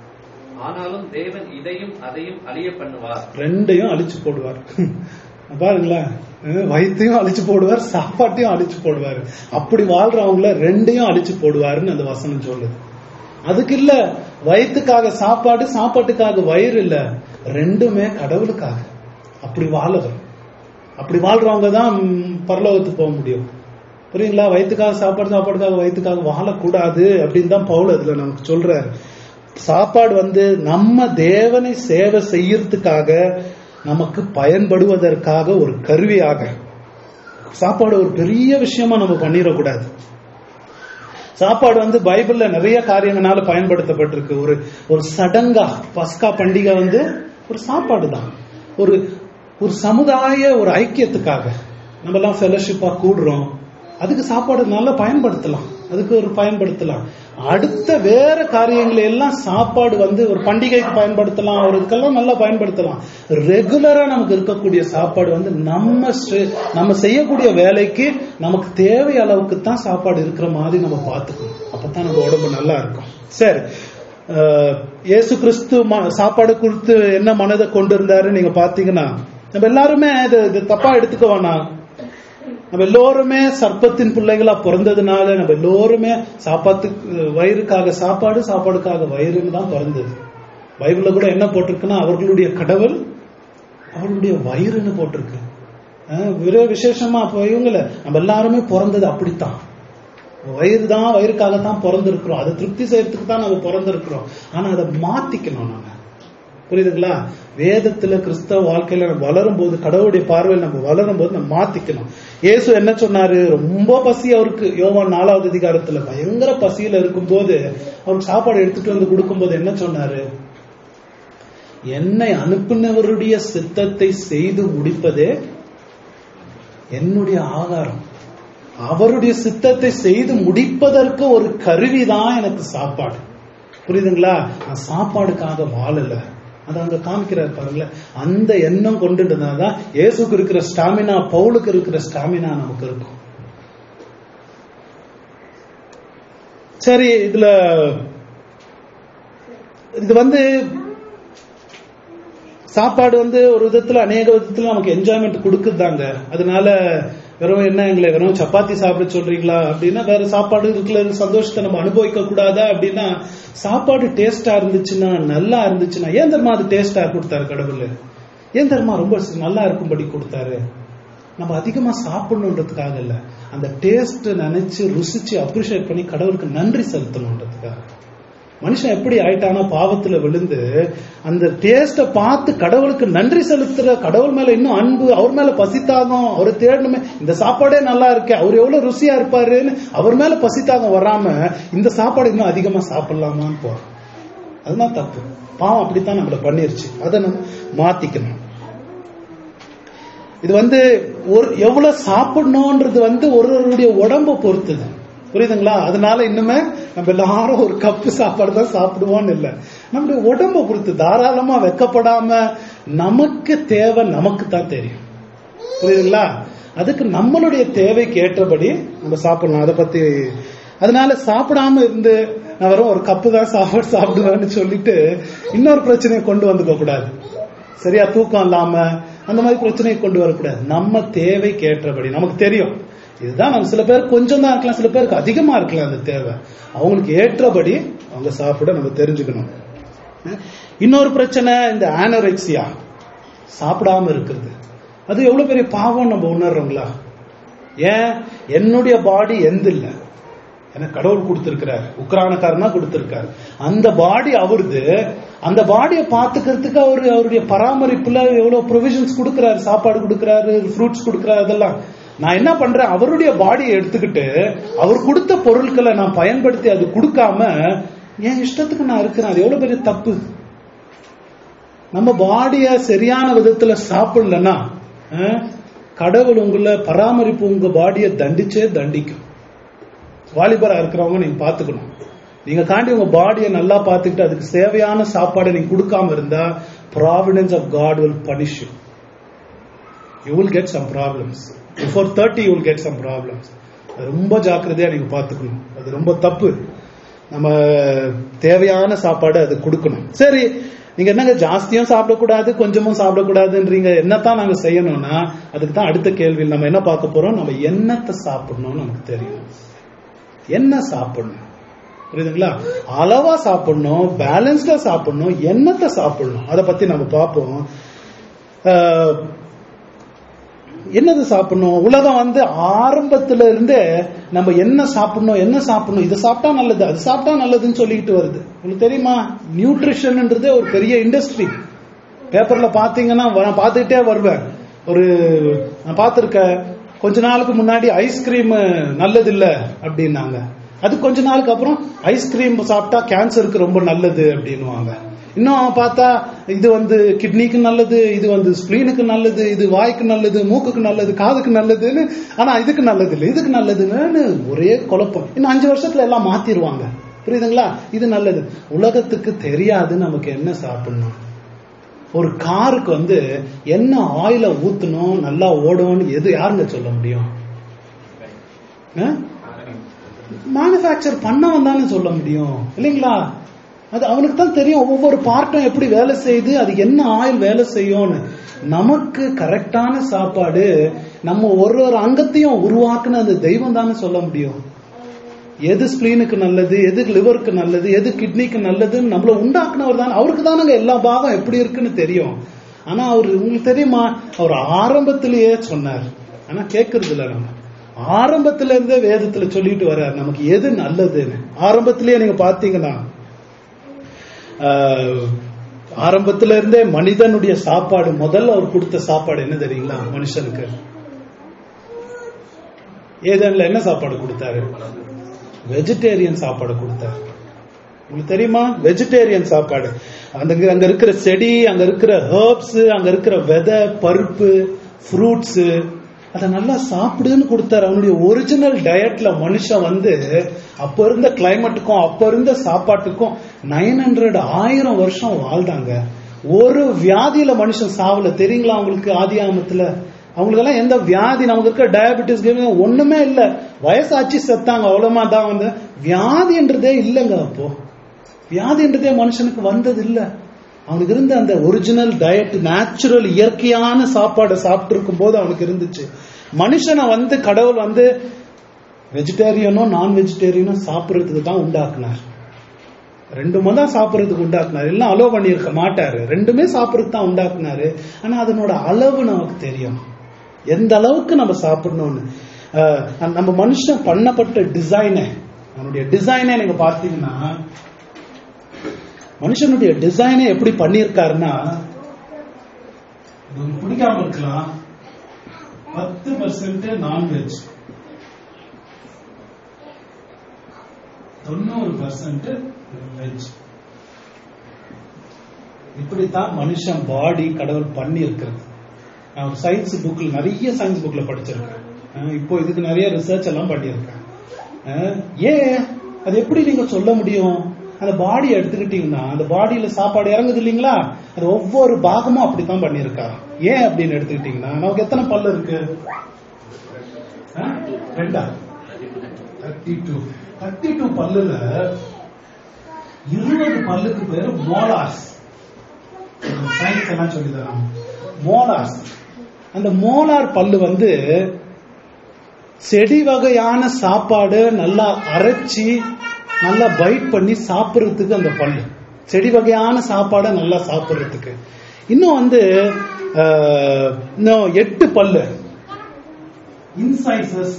ஆனாலும் தேவன் இதையும் அதையும் அழிய பண்ணுவார் ரெண்டையும் அழிச்சு போடுவார் பாருங்களேன் அஹ் வயித்தையும் அழிச்சு போடுவார் சாப்பாட்டையும் அழிச்சு போடுவார் அப்படி வாழ்றவங்கள ரெண்டையும் அழிச்சு போடுவாருன்னு அந்த வசனம் சொல்லுது அதுக்கு இல்ல வயிற்றுக்காக சாப்பாடு சாப்பாட்டுக்காக வயிறு இல்ல ரெண்டுமே கடவுளுக்காக அப்படி வாழவர் அப்படி வாழ்றவங்க தான் ம், பரலோகத்துக்கு போக முடியும் புரியுங்களா வயிற்றுக்காக சாப்பாடு சாப்பாடுக்காக வயிற்றுக்காக வாழக்கூடாது அப்படின்னு தான் பவுல் அதுல நமக்கு சொல்றாரு சாப்பாடு வந்து நம்ம தேவனை சேவை செய்யறதுக்காக நமக்கு பயன்படுவதற்காக ஒரு கருவியாக சாப்பாடு ஒரு பெரிய விஷயமா நம்ம பண்ணிடக்கூடாது சாப்பாடு வந்து பைபிள்ல நிறைய காரியங்களால பயன்படுத்தப்பட்டிருக்கு ஒரு ஒரு சடங்கா பஸ்கா பண்டிகை வந்து ஒரு சாப்பாடு தான் ஒரு ஒரு சமுதாய ஒரு ஐக்கியத்துக்காக நம்ம எல்லாம் ஃபெலோஷிப்பா கூடுறோம் அதுக்கு சாப்பாடு நல்லா பயன்படுத்தலாம் அதுக்கு ஒரு பயன்படுத்தலாம் அடுத்த வேற காரியங்களை எல்லாம் சாப்பாடு வந்து ஒரு பண்டிகைக்கு பயன்படுத்தலாம் ஒரு இதுக்கெல்லாம் நல்லா பயன்படுத்தலாம் ரெகுலரா நமக்கு இருக்கக்கூடிய சாப்பாடு வந்து நம்ம ஸ்ட்ரெ- நம்ம செய்யக்கூடிய வேலைக்கு நமக்கு தேவை அளவுக்கு தான் சாப்பாடு இருக்கிற மாதிரி நம்ம பார்த்துக்கணும் அப்பதான் நம்ம உடம்பு நல்லா இருக்கும் சரி அஹ், இயேசு கிறிஸ்து ம- சாப்பாடு கொடுத்து என்ன மனதை கொண்டு இருந்தாரு நீங்க பாத்தீங்கன்னா நம்ம எல்லாருமே இது இது தப்பா எடுத்துக்க வேணாம் நம்ம எல்லோருமே சர்ப்பத்தின் பிள்ளைகளா பிறந்ததுனால நம்ம எல்லோருமே சாப்பாட்டுக்கு வயிறுக்காக சாப்பாடு சாப்பாடுக்காக வயிறுன்னு தான் பிறந்தது பைபிள்ல கூட என்ன போட்டிருக்குன்னா அவர்களுடைய கடவுள் அவர்களுடைய வயிறுன்னு போட்டிருக்கு அஹ் விர விசேஷமா அப்ப இவங்கள நம்ம எல்லாருமே பிறந்தது அப்படித்தான் வயிறு தான் வயிறுக்காக தான் பிறந்திருக்கிறோம் அதை திருப்தி செய்யறதுக்கு தான் நம்ம பிறந்திருக்கிறோம் ஆனா அதை மாத்திக்கணும் நம்ம புரியுதுங்களா வேதத்துல கிறிஸ்தவ வாழ்க்கையில நம்ம வளரும் போது கடவுளுடைய பார்வையில் நம்ம வளரும் போது நம்ம மாத்திக்கணும் இயேசு என்ன சொன்னாரு ரொம்ப பசி அவருக்கு யோவான் நாலாவது அதிகாரத்துல பயங்கர பசியில இருக்கும்போது அவருக்கு சாப்பாடு எடுத்துட்டு வந்து கொடுக்கும்போது என்ன சொன்னாரு என்னை அனுப்பினவருடைய சித்தத்தை செய்து முடிப்பதே என்னுடைய ஆகாரம் அவருடைய சித்தத்தை செய்து முடிப்பதற்கு ஒரு கருவி தான் எனக்கு சாப்பாடு புரியுதுங்களா நான் சாப்பாடுக்காக வாழல அது அங்க காமிக்கிறார் பாருங்களேன் அந்த எண்ணம் கொண்டுட்டதுனாலதான் இயேசுக்கு இருக்கிற ஸ்டாமினா பவுலுக்கு இருக்கிற ஸ்டாமினா நமக்கு இருக்கும் சரி இதுல இது வந்து சாப்பாடு வந்து ஒரு விதத்துல அநேக விதத்துல நமக்கு என்ஜாய்மெண்ட் கொடுக்குதாங்க அதனால வெறும் என்ன எங்களை வெறும் சப்பாத்தி சாப்பிட சொல்றீங்களா அப்படின்னா வேற சாப்பாடு இருக்குல்ல சந்தோஷத்தை நம்ம அனுபவிக்க கூடாதா அப்படின்னா சாப்பாடு டேஸ்டா இருந்துச்சுன்னா நல்லா இருந்துச்சுன்னா ஏன் தெரியுமா அது டேஸ்டா கொடுத்தாரு கடவுள் ஏன் தெரியுமா ரொம்ப நல்லா இருக்கும்படி கொடுத்தாரு நம்ம அதிகமா சாப்பிடணுன்றதுக்காக இல்ல அந்த டேஸ்ட் நினைச்சு ருசிச்சு அப்ரிஷியேட் பண்ணி கடவுளுக்கு நன்றி செலுத்தணுன்றதுக்காக மனுஷன் எப்படி ஆயிட்டானா பாவத்துல விழுந்து அந்த டேஸ்ட பார்த்து கடவுளுக்கு நன்றி செலுத்துற கடவுள் மேல இன்னும் அன்பு அவர் மேல பசித்தாகம் அவரை தேடணுமே இந்த சாப்பாடே நல்லா இருக்கே அவர் எவ்வளவு ருசியா இருப்பாருன்னு அவர் மேல பசித்தாகம் வராம இந்த சாப்பாடு இன்னும் அதிகமா சாப்பிடலாமான்னு போறோம் அதுதான் தப்பு பாவம் அப்படித்தான் நம்மள பண்ணிருச்சு அதை நம்ம மாத்திக்கணும் இது வந்து ஒரு எவ்வளவு சாப்பிடணும்ன்றது வந்து ஒருவருடைய உடம்ப பொறுத்தது புரியுதுங்களா அதனால இன்னுமே நம்ம எல்லாரும் ஒரு கப்பு சாப்பாடு தான் சாப்பிடுவோம்னு இல்லை நம்முடைய உடம்ப பொறுத்து தாராளமா வெக்கப்படாம நமக்கு தேவை நமக்கு தான் தெரியும் புரியுதுங்களா அதுக்கு நம்மளுடைய தேவைக்கு ஏற்றபடி நம்ம சாப்பிடலாம் அதை பத்தி அதனால சாப்பிடாம இருந்து நான் வெறும் ஒரு கப்பு தான் சாப்பாடு சாப்பிடுவேன்னு சொல்லிட்டு இன்னொரு பிரச்சனையை கொண்டு வந்துக்க கூடாது சரியா தூக்கம் இல்லாம அந்த மாதிரி பிரச்சனையை கொண்டு வரக்கூடாது நம்ம தேவைக்கு ஏற்றபடி நமக்கு தெரியும் இதுதான் நம்ம சில பேர் கொஞ்சம் தான் இருக்கலாம் சில பேருக்கு அதிகமா இருக்கலாம் அந்த தேவை அவங்களுக்கு ஏற்றபடி அவங்க சாப்பிட நம்ம தெரிஞ்சுக்கணும் இன்னொரு பிரச்சனை இந்த ஆனோரெக்சியா சாப்பிடாம இருக்கிறது அது எவ்வளவு பெரிய பாவம் நம்ம உணர்றோங்களா ஏன் என்னுடைய பாடி எந்த இல்ல எனக்கு கடவுள் கொடுத்திருக்கிறார் உக்ரானக்காரனா கொடுத்திருக்காரு அந்த பாடி அவருது அந்த பாடியை பாத்துக்கிறதுக்கு அவரு அவருடைய பராமரிப்புல எவ்வளவு ப்ரொவிஷன்ஸ் கொடுக்கறாரு சாப்பாடு கொடுக்கறாரு ஃப்ரூட்ஸ் கொடுக்கறாரு அதெல்லாம் நான் என்ன பண்றேன் அவருடைய பாடியை எடுத்துக்கிட்டு அவர் கொடுத்த பொருட்களை நான் பயன்படுத்தி அது கொடுக்காம என் இஷ்டத்துக்கு நான் இருக்கிறேன் அது எவ்வளவு பெரிய தப்பு நம்ம பாடிய சரியான விதத்துல சாப்பிடலன்னா அஹ், கடவுள் உங்களை பராமரிப்பு உங்க பாடியை தண்டிச்சே தண்டிக்கும் வாலிபரா இருக்கிறவங்க நீங்க பாத்துக்கணும் நீங்க காண்டி உங்க பாடியை நல்லா பாத்துக்கிட்டு அதுக்கு தேவையான சாப்பாடை நீங்க கொடுக்காம இருந்தா providence of God will punish you you will get some problems before thirty you will get some problems ரொம்ப ஜாக்கிரதையா நீங்க பாத்துக்கணும் அது ரொம்ப தப்பு நம்ம தேவையான சாப்பாடு அது கொடுக்கணும் சரி நீங்க என்னங்க ஜாஸ்தியும் சாப்பிடக்கூடாது கொஞ்சமும் சாப்பிடக்கூடாதுன்றீங்க என்னத்தான் நாங்க செய்யணும்னா அதுக்கு தான் அடுத்த கேள்வி நம்ம என்ன பார்க்க போறோம் நம்ம என்னத்தை சாப்பிடணும்னு நமக்கு தெரியும் என்ன சாப்பிடணும் புரியுதுங்களா அளவா சாப்பிடணும் பேலன்ஸ்டா சாப்பிடணும் என்னத்தை சாப்பிடணும் அதை பத்தி நம்ம பார்ப்போம் ஆஹ், என்னது சாப்பிடணும் உலகம் வந்து ஆரம்பத்துல இருந்தே நம்ம என்ன சாப்பிடணும் என்ன சாப்பிடணும் இதை சாப்பிட்டா நல்லது அது சாப்பிட்டா நல்லதுன்னு சொல்லிக்கிட்டு வருது உங்களுக்கு தெரியுமா நியூட்ரிஷன்ன்றதே ஒரு பெரிய இண்டஸ்ட்ரி பேப்பர்ல பாத்தீங்கன்னா நான் பார்த்துக்கிட்டே வருவேன் ஒரு நான் பார்த்திருக்கேன் கொஞ்ச நாளுக்கு முன்னாடி ஐஸ்கிரீம் நல்லது இல்ல அப்படின்னாங்க அது கொஞ்ச நாளுக்கு அப்புறம் ஐஸ்கிரீம் சாப்பிட்டா கேன்சருக்கு ரொம்ப நல்லது அப்படின்னுவாங்க இன்னும் பார்த்தா இது வந்து கிட்னிக்கு நல்லது இது வந்து ஸ்பிளீனுக்கு நல்லது இது வாய்க்கு நல்லது மூக்குக்கு நல்லது காதுக்கு நல்லதுன்னு ஆனா இதுக்கு நல்லது இல்லை இதுக்கு நல்லதுன்னு ஒரே குழப்பம் இன்னும் அஞ்சு வருஷத்துல எல்லாம் மாத்திருவாங்க புரியுதுங்களா இது நல்லது உலகத்துக்கு தெரியாது நமக்கு என்ன சாப்பிடணும் ஒரு காருக்கு வந்து என்ன ஆயில ஊத்தணும் நல்லா ஓடும்னு எது யாருங்க சொல்ல முடியும் மேனுஃபேக்சர் பண்ணவன் தானே சொல்ல முடியும் இல்லைங்களா அது அவனுக்கு தான் தெரியும் ஒவ்வொரு பார்ட்டும் எப்படி வேலை செய்யுது அது என்ன ஆயில் வேலை செய்யும்னு நமக்கு கரெக்டான சாப்பாடு நம்ம ஒரு ஒரு அங்கத்தையும் உருவாக்குன அந்த தெய்வம் தானே சொல்ல முடியும் எது ஸ்பிளீனுக்கு நல்லது எது லிவருக்கு நல்லது எது கிட்னிக்கு நல்லதுன்னு நம்மள உண்டாக்குனவர் தான் அவருக்கு தானங்க எல்லா பாகம் எப்படி இருக்குன்னு தெரியும் ஆனா அவர் உங்களுக்கு தெரியுமா அவர் ஆரம்பத்திலேயே சொன்னார் ஆனா கேட்கறது இல்ல நம்ம ஆரம்பத்துல இருந்தே வேதத்துல சொல்லிட்டு வர்றார் நமக்கு எது நல்லதுன்னு ஆரம்பத்திலேயே நீங்க பாத்தீங்கன்னா ஆஹ், ஆரம்பத்துல இருந்தே மனிதனுடைய சாப்பாடு முதல்ல அவர் கொடுத்த சாப்பாடு என்ன தெரியுங்களா மனுஷனுக்கு ஏதன்ல என்ன சாப்பாடு கொடுத்தாரு வெஜிடேரியன் சாப்பாடு கொடுத்தாரு உங்களுக்கு தெரியுமா வெஜிடேரியன் சாப்பாடு அந்த அங்க இருக்கிற செடி அங்க இருக்கிற ஹர்ப்ஸ் அங்க இருக்கிற விதை பருப்பு ஃப்ரூட்ஸ் அதை நல்லா சாப்பிடுன்னு கொடுத்தாரு அவனுடைய ஒரிஜினல் டயட்ல மனுஷன் வந்து அப்ப இருந்த கிளைமேட்டுக்கும் அப்ப இருந்த சாப்பாட்டுக்கும் நைன் ஹண்ட்ரட் ஆயிரம் வருஷம் வாழ்ந்தாங்க ஒரு வியாதியில மனுஷன் சாவல தெரியுங்களா அவங்களுக்கு ஆதியாமத்துல அவங்களுக்கெல்லாம் எந்த வியாதி நமக்கு இருக்க டயபெட்டிஸ் ஒண்ணுமே இல்ல வயசாச்சு செத்தாங்க அவ்வளவுமா தான் வந்து வியாதின்றதே இல்லைங்க அப்போ வியாதின்றதே மனுஷனுக்கு வந்தது இல்ல அவனுக்கு இருந்த அந்த ஒரிஜினல் டயட் நேச்சுரல் இயற்கையான சாப்பாடை சாப்பிட்டு இருக்கும் போது அவனுக்கு இருந்துச்சு மனுஷனை வந்து கடவுள் வந்து வெஜிடேரியனோ நான் வெஜிடேரியனோ சாப்பிடுறதுக்கு தான் உண்டாக்குனார் ரெண்டுமே தான் சாப்பிடுறதுக்கு உண்டாக்குனாரு எல்லாம் அலோ பண்ணியிருக்க மாட்டாரு ரெண்டுமே சாப்பிடுறதுக்கு தான் உண்டாக்குனாரு ஆனா அதனோட அளவு நமக்கு தெரியும் எந்த அளவுக்கு நம்ம சாப்பிடணும்னு அஹ், நம்ம மனுஷன் பண்ணப்பட்ட டிசைனே அவனுடைய டிசைனே நீங்க பார்த்தீங்கன்னா மனுஷனுடைய டிசைனே எப்படி பண்ணியிருக்காருன்னா இது உங்களுக்கு பிடிக்காம இருக்கலாம் பத்து பர்சன்ட் நான்வெஜ் தொண்ணூறு பர்சன்ட் வெஜ் இப்படித்தான் மனுஷன் பாடி கடவுள் பண்ணி இருக்கிறது நான் ஒரு சயின்ஸ் புக்ல நிறைய சயின்ஸ் புக்ல படிச்சிருக்கேன் அஹ் இப்போ இதுக்கு நிறைய ரிசர்ச் எல்லாம் பண்ணியிருக்கேன் அஹ் ஏன் அது எப்படி நீங்க சொல்ல முடியும் அந்த பாடி எடுத்துக்கிட்டீங்கன்னா அந்த பாடியில சாப்பாடு இறங்குது இல்லைங்களா அது ஒவ்வொரு பாகமும் அப்படித்தான் பண்ணியிருக்காரு ஏன் அப்படின்னு எடுத்துக்கிட்டீங்கன்னா நமக்கு எத்தனை பல்லு இருக்கு அஹ்? ரெண்டா தேர்ட்டி டூ தேர்ட்டி டூ பல்லுல இருபது பல்லுக்கு பேரு மோலாஸ் சயின்ஸ் எல்லாம் சொல்லி தராங்க மோலார் அந்த மோலார் பல்லு வந்து செடி வகையான சாப்பாடு நல்லா அரைச்சி நல்லா பைட் பண்ணி சாப்பிடுறதுக்கு அந்த பல்லு செடி வகையான சாப்பாடை நல்லா சாப்பிடுறதுக்கு இன்னும் வந்து ஆஹ், இன்னும் எட்டு பல்லு இன்சைசஸ்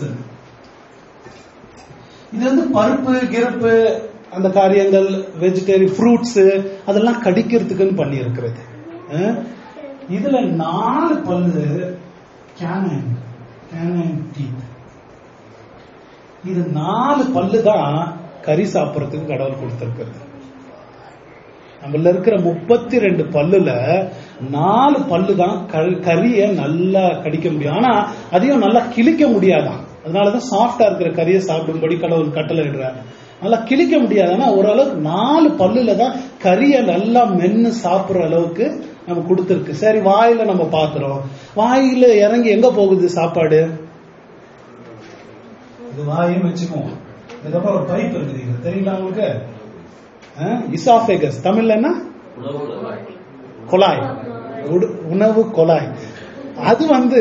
இது வந்து பருப்பு கிருப்பு அந்த காரியங்கள் வெஜிடேரியன் ஃப்ரூட்ஸ் அதெல்லாம் கடிக்கிறதுக்குன்னு பண்ணி இருக்கிறது இதுல நாலு பல்லு கேனைன் கேனைன் டீத் இது நாலு பல்லு தான் கறி சாப்பிடறதுக்கு கடவுள் கொடுத்திருக்கிறது நம்மள இருக்கிற முப்பத்தி ரெண்டு பல்லுல நாலு பல்லு தான் க- கறிய நல்லா கடிக்க முடியும் ஆனா அதையும் நல்லா கிழிக்க முடியாதான் அதனாலதான் சாஃப்டா இருக்கிற கறியை சாப்பிடும்படி கடவுள் கட்டளை இடுறாரு நல்லா கிழிக்க முடியாது ஆனா ஓரளவுக்கு நாலு பல்லுல தான் கறியை நல்லா மென்னு சாப்பிடுற அளவுக்கு நம்ம கொடுத்துருக்கு சரி வாயில நம்ம பாக்குறோம் வாயில இறங்கி எங்க போகுது சாப்பாடு இது வாயும் வச்சுக்குவோம் இதுக்கப்புறம் ஒரு பைப் இருக்குது இங்க. தெரியுங்களா உங்களுக்கு இசாஃபேகஸ் தமிழ்ல என்ன குழாய் உடு- உணவு குழாய் அது வந்து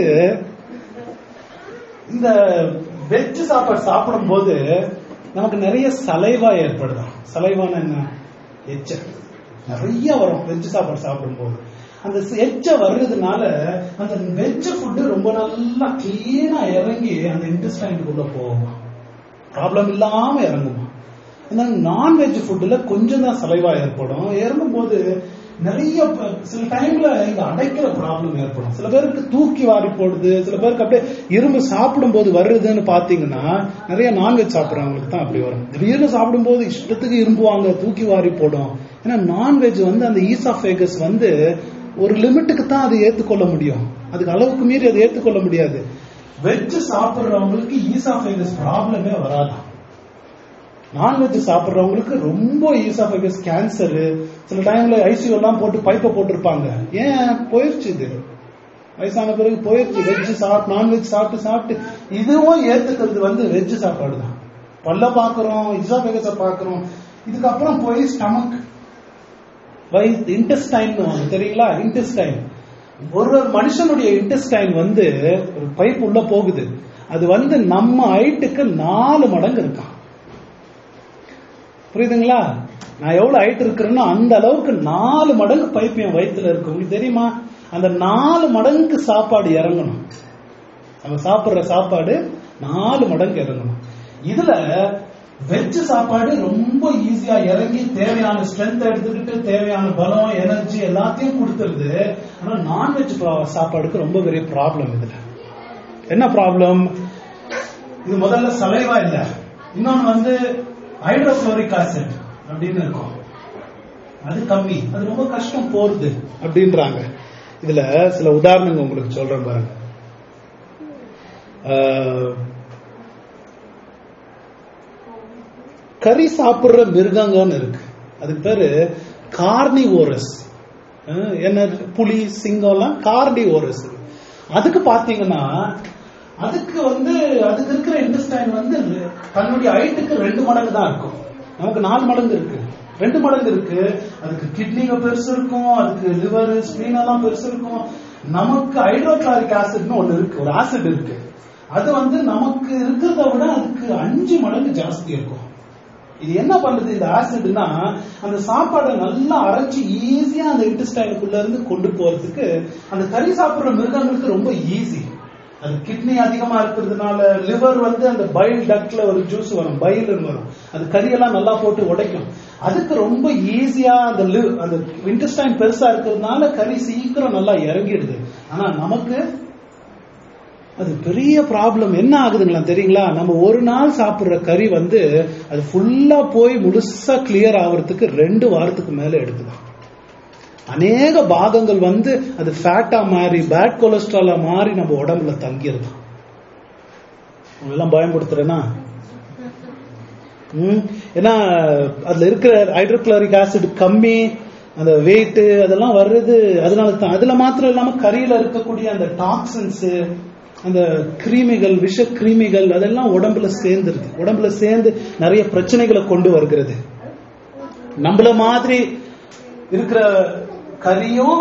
இந்த வெஜ் சாப்பாடு சாப்பிடும் போது நமக்கு நிறைய சலைவா ஏற்படுதாம் சலைவான என்ன எச்ச நிறைய வரும் வெஜ் சாப்பாடு சாப்பிடும் போது அந்த எச்ச வர்றதுனால அந்த வெஜ் ஃபுட்டு ரொம்ப நல்லா கிளீனா இறங்கி அந்த இன்டெஸ்டைனுக்குள்ள போகுமா ப்ராப்ளம் இல்லாம இறங்குமா இந்த நான்வெஜ் ஃபுட்டுல கொஞ்சம் தான் சலைவா ஏற்படும் இறங்கும் போது நிறைய ப- சில டைம்ல இங்க அடைக்கிற ப்ராப்ளம் ஏற்படும் சில பேருக்கு தூக்கி வாரி போடுது சில பேருக்கு அப்படியே இரும்பு சாப்பிடும் போது வருதுன்னு பாத்தீங்கன்னா நிறைய நான்வெஜ் சாப்பிடுறவங்களுக்கு தான் அப்படி வரும் திடீர்னு சாப்பிடும் போது இஷ்டத்துக்கு இரும்புவாங்க தூக்கி வாரி போடும் ஏன்னா நான்வெஜ் வந்து அந்த ஈசாஃபேகஸ் வந்து ஒரு லிமிட்டுக்கு தான் அதை ஏத்துக்கொள்ள முடியும் அதுக்கு அளவுக்கு மீறி அதை ஏத்துக்கொள்ள முடியாது வெஜ் சாப்பிடுறவங்களுக்கு ஈசாஃபேகஸ் ப்ராப்ளமே வராதான் நான்வெஜ் சாப்பிடுறவங்களுக்கு ரொம்ப ஈசாஃபேகஸ் கேன்சர் சில டைம்ல ஐசியூ எல்லாம் போட்டு பைப்பை போட்டிருப்பாங்க ஏன் போயிருச்சு இது வயசான பிறகு போயிருச்சு வெஜ் சாப்பிட்டு நான்வெஜ் சாப்பிட்டு சாப்பிட்டு இதுவும் ஏத்துக்கிறது வந்து வெஜ் சாப்பாடு தான் பல்ல பாக்குறோம் இசாஃபேகஸ பாக்குறோம் இதுக்கப்புறம் போய் ஸ்டமக் வயி இன்டெஸ்டைன் தெரியுங்களா இன்டெஸ்டைன் ஒரு ஒரு மனுஷனுடைய இன்டெஸ்டைன் வந்து ஒரு பைப் உள்ள போகுது அது வந்து நம்ம ஹைட்டுக்கு நாலு மடங்கு இருக்கான் புரியுதுங்களா நான் எவ்வளவு ஹைட் இருக்கிறேனோ அந்த அளவுக்கு நாலு மடங்கு பைப் என் வயித்துல இருக்கு உங்களுக்கு தெரியுமா அந்த நாலு மடங்கு சாப்பாடு இறங்கணும் நம்ம சாப்பிடுற சாப்பாடு நாலு மடங்கு இறங்கணும் இதுல வெஜ் சாப்பாடு ரொம்ப ஈஸியா இறங்கி தேவையான ஸ்ட்ரென்த் எடுத்துக்கிட்டு தேவையான பலம் எனர்ஜி எல்லாத்தையும் கொடுத்துருது ஆனா நான்வெஜ் சாப்பாடுக்கு ரொம்ப பெரிய ப்ராப்ளம் இதுல என்ன ப்ராப்ளம் இது முதல்ல சலைவா இல்ல இன்னொன்னு வந்து ஹைட்ரோகுளோரிக் ஆசிட் அப்படின்னு இருக்கும் அது கம்மி அது ரொம்ப கஷ்டம் போறது அப்படின்றாங்க இதுல சில உதாரணங்கள் உங்களுக்கு சொல்றேன் பாருங்க ஆஹ், கறி சாப்பிடுற மிருகங்கன்னு இருக்கு அதுக்கு பேரு கார்னிவோரஸ் என்ன புலி சிங்கம்லாம் கார்னிவோரஸ் அதுக்கு பாத்தீங்கன்னா அதுக்கு வந்து அதுக்கு இருக்கிற இன்டெஸ்டைன் வந்து தன்னுடைய ஹைட்டுக்கு ரெண்டு மடங்கு தான் இருக்கும் நமக்கு நாலு மடங்கு இருக்கு ரெண்டு மடங்கு இருக்கு அதுக்கு கிட்னிங்க பெருசு இருக்கும் அதுக்கு லிவர் ஸ்பிளீன் எல்லாம் பெருசு இருக்கும் நமக்கு ஹைட்ரோக்ளாரிக் ஆசிட்னு ஒண்ணு இருக்கு ஒரு ஆசிட் இருக்கு அது வந்து நமக்கு இருக்கிறத விட அதுக்கு அஞ்சு மடங்கு ஜாஸ்தி இருக்கும் இது என்ன பண்ணுது இந்த ஆசிட்னா அந்த சாப்பாடை நல்லா அரைச்சு ஈஸியா அந்த இன்டெஸ்டைனுக்குள்ள இருந்து கொண்டு போறதுக்கு அந்த கறி சாப்பிடுற மிருகங்களுக்கு ரொம்ப ஈஸி அது கிட்னி அதிகமா இருக்கிறதுனால லிவர் வந்து அந்த பைல் டக்ட்ல ஒரு ஜூஸ் வரும் பைல்னு வரும் அது கறியெல்லாம் நல்லா போட்டு உடைக்கும் அதுக்கு ரொம்ப ஈஸியா அந்த li- அந்த இன்டெஸ்டைன் பெருசா இருக்கிறதுனால கறி சீக்கிரம் நல்லா இறங்கிடுது ஆனா நமக்கு அது பெரிய ப்ராப்ளம் என்ன ஆகுதுங்களா தெரியுங்களா நம்ம ஒரு நாள் சாப்பிடுற கறி வந்து அது ஃபுல்லா போய் முழுசா கிளியர் ஆகுறதுக்கு ரெண்டு வாரத்துக்கு மேல எடுக்குதான் அநேக பாகங்கள் வந்து அது ஃபேட்டா மாறி பேட் கொலஸ்ட்ராலா மாறி நம்ம உடம்புல தங்கிருது எல்லாம் பயன்படுத்துறேன்னா ம், ஏன்னா அதுல இருக்கிற ஹைட்ரோக்ளோரிக் ஆசிட் கம்மி அந்த வெயிட் அதெல்லாம் வர்றது அதனால தான் அதுல மாத்திரம் இல்லாம கறியில இருக்கக்கூடிய அந்த டாக்ஸின்ஸ் அந்த கிருமிகள் விஷ கிருமிகள் அதெல்லாம் உடம்புல சேர்ந்துருது உடம்புல சேர்ந்து நிறைய பிரச்சனைகளை கொண்டு வருகிறது நம்மள மாதிரி இருக்கிற கறியும்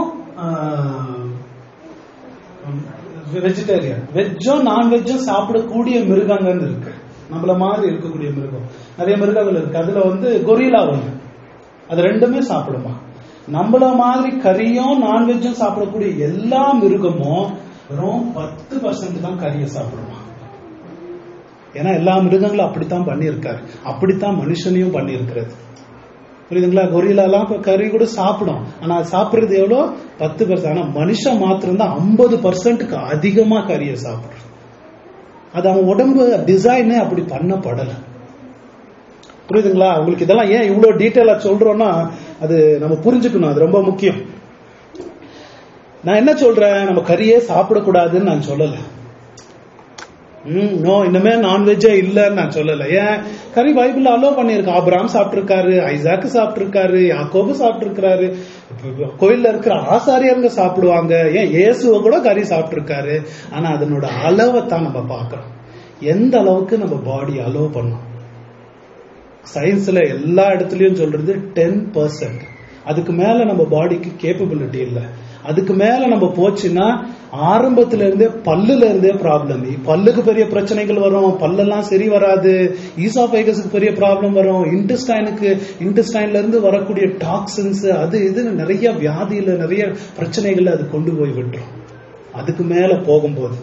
வெஜிடேரியன் வெஜ்ஜும் நான்வெஜ்ஜும் சாப்பிடக்கூடிய மிருகங்கள் இருக்கு நம்மள மாதிரி இருக்கக்கூடிய மிருகம் நிறைய மிருகங்கள் இருக்கு அதுல வந்து கொரிலா ஒண்ணு அது ரெண்டுமே சாப்பிடுமா நம்மள மாதிரி கறியும் நான்வெஜ்ஜும் சாப்பிடக்கூடிய எல்லா மிருகமும் வெறும் பத்து பர்சன்ட் தான் கறியை சாப்பிடுமா ஏன்னா எல்லா மிருகங்களும் அப்படித்தான் பண்ணியிருக்காரு அப்படித்தான் மனுஷனையும் பண்ணியிருக்கிறது புரியுதுங்களா கொரிலாலாம் இப்ப கறி கூட சாப்பிடும் ஆனா அது சாப்பிடுறது எவ்வளோ பத்து பர்சன்ட் ஆனா மனுஷன் மாத்திரம் தான் ஐம்பது பர்சன்ட்டுக்கு அதிகமா கறியை சாப்பிடுறது அது அவன் உடம்பு டிசைனே அப்படி பண்ணப்படல புரியுதுங்களா உங்களுக்கு இதெல்லாம் ஏன் இவ்வளவு டீட்டெயிலா சொல்றோம்னா அது நம்ம புரிஞ்சுக்கணும் அது ரொம்ப முக்கியம் நான் என்ன சொல்றேன் நம்ம கறியே சாப்பிடக்கூடாதுன்னு நான் சொல்லல ம் நோ இனிமே நான்வெஜ்ஜே இல்லைன்னு நான் சொல்லல ஏன் கறி பைபிள் அலோ பண்ணியிருக்கு ஆபிராம் சாப்பிட்டிருக்காரு ஐசாக்கு சாப்பிட்டிருக்காரு யாக்கோபு சாப்பிட்டிருக்காரு இப்ப கோயில்ல இருக்கிற ஆசாரியருங்க சாப்பிடுவாங்க ஏன் இயேசுவ கூட கறி சாப்பிட்டிருக்காரு ஆனா அதனோட அளவை தான் நம்ம பார்க்கறோம் எந்த அளவுக்கு நம்ம பாடி அலோ பண்ணும் சயின்ஸ்ல எல்லா இடத்துலயும் சொல்றது டென் பர்சன்ட் அதுக்கு மேல நம்ம பாடிக்கு கேப்பபிலிட்டி இல்ல அதுக்கு மேல நம்ம போச்சுன்னா ஆரம்பத்துல இருந்தே பல்லுல இருந்தே ப்ராப்ளம் பல்லுக்கு பெரிய பிரச்சனைகள் வரும் பல்லெல்லாம் சரி வராது ஈசாபைகஸுக்கு பெரிய ப்ராப்ளம் வரும் இன்டெஸ்டைனுக்கு இன்டெஸ்டைன்ல இருந்து வரக்கூடிய டாக்ஸின்ஸ் அது இது நிறைய வியாதியில நிறைய பிரச்சனைகள் அது கொண்டு போய் விட்டுரும் அதுக்கு மேல போகும்போது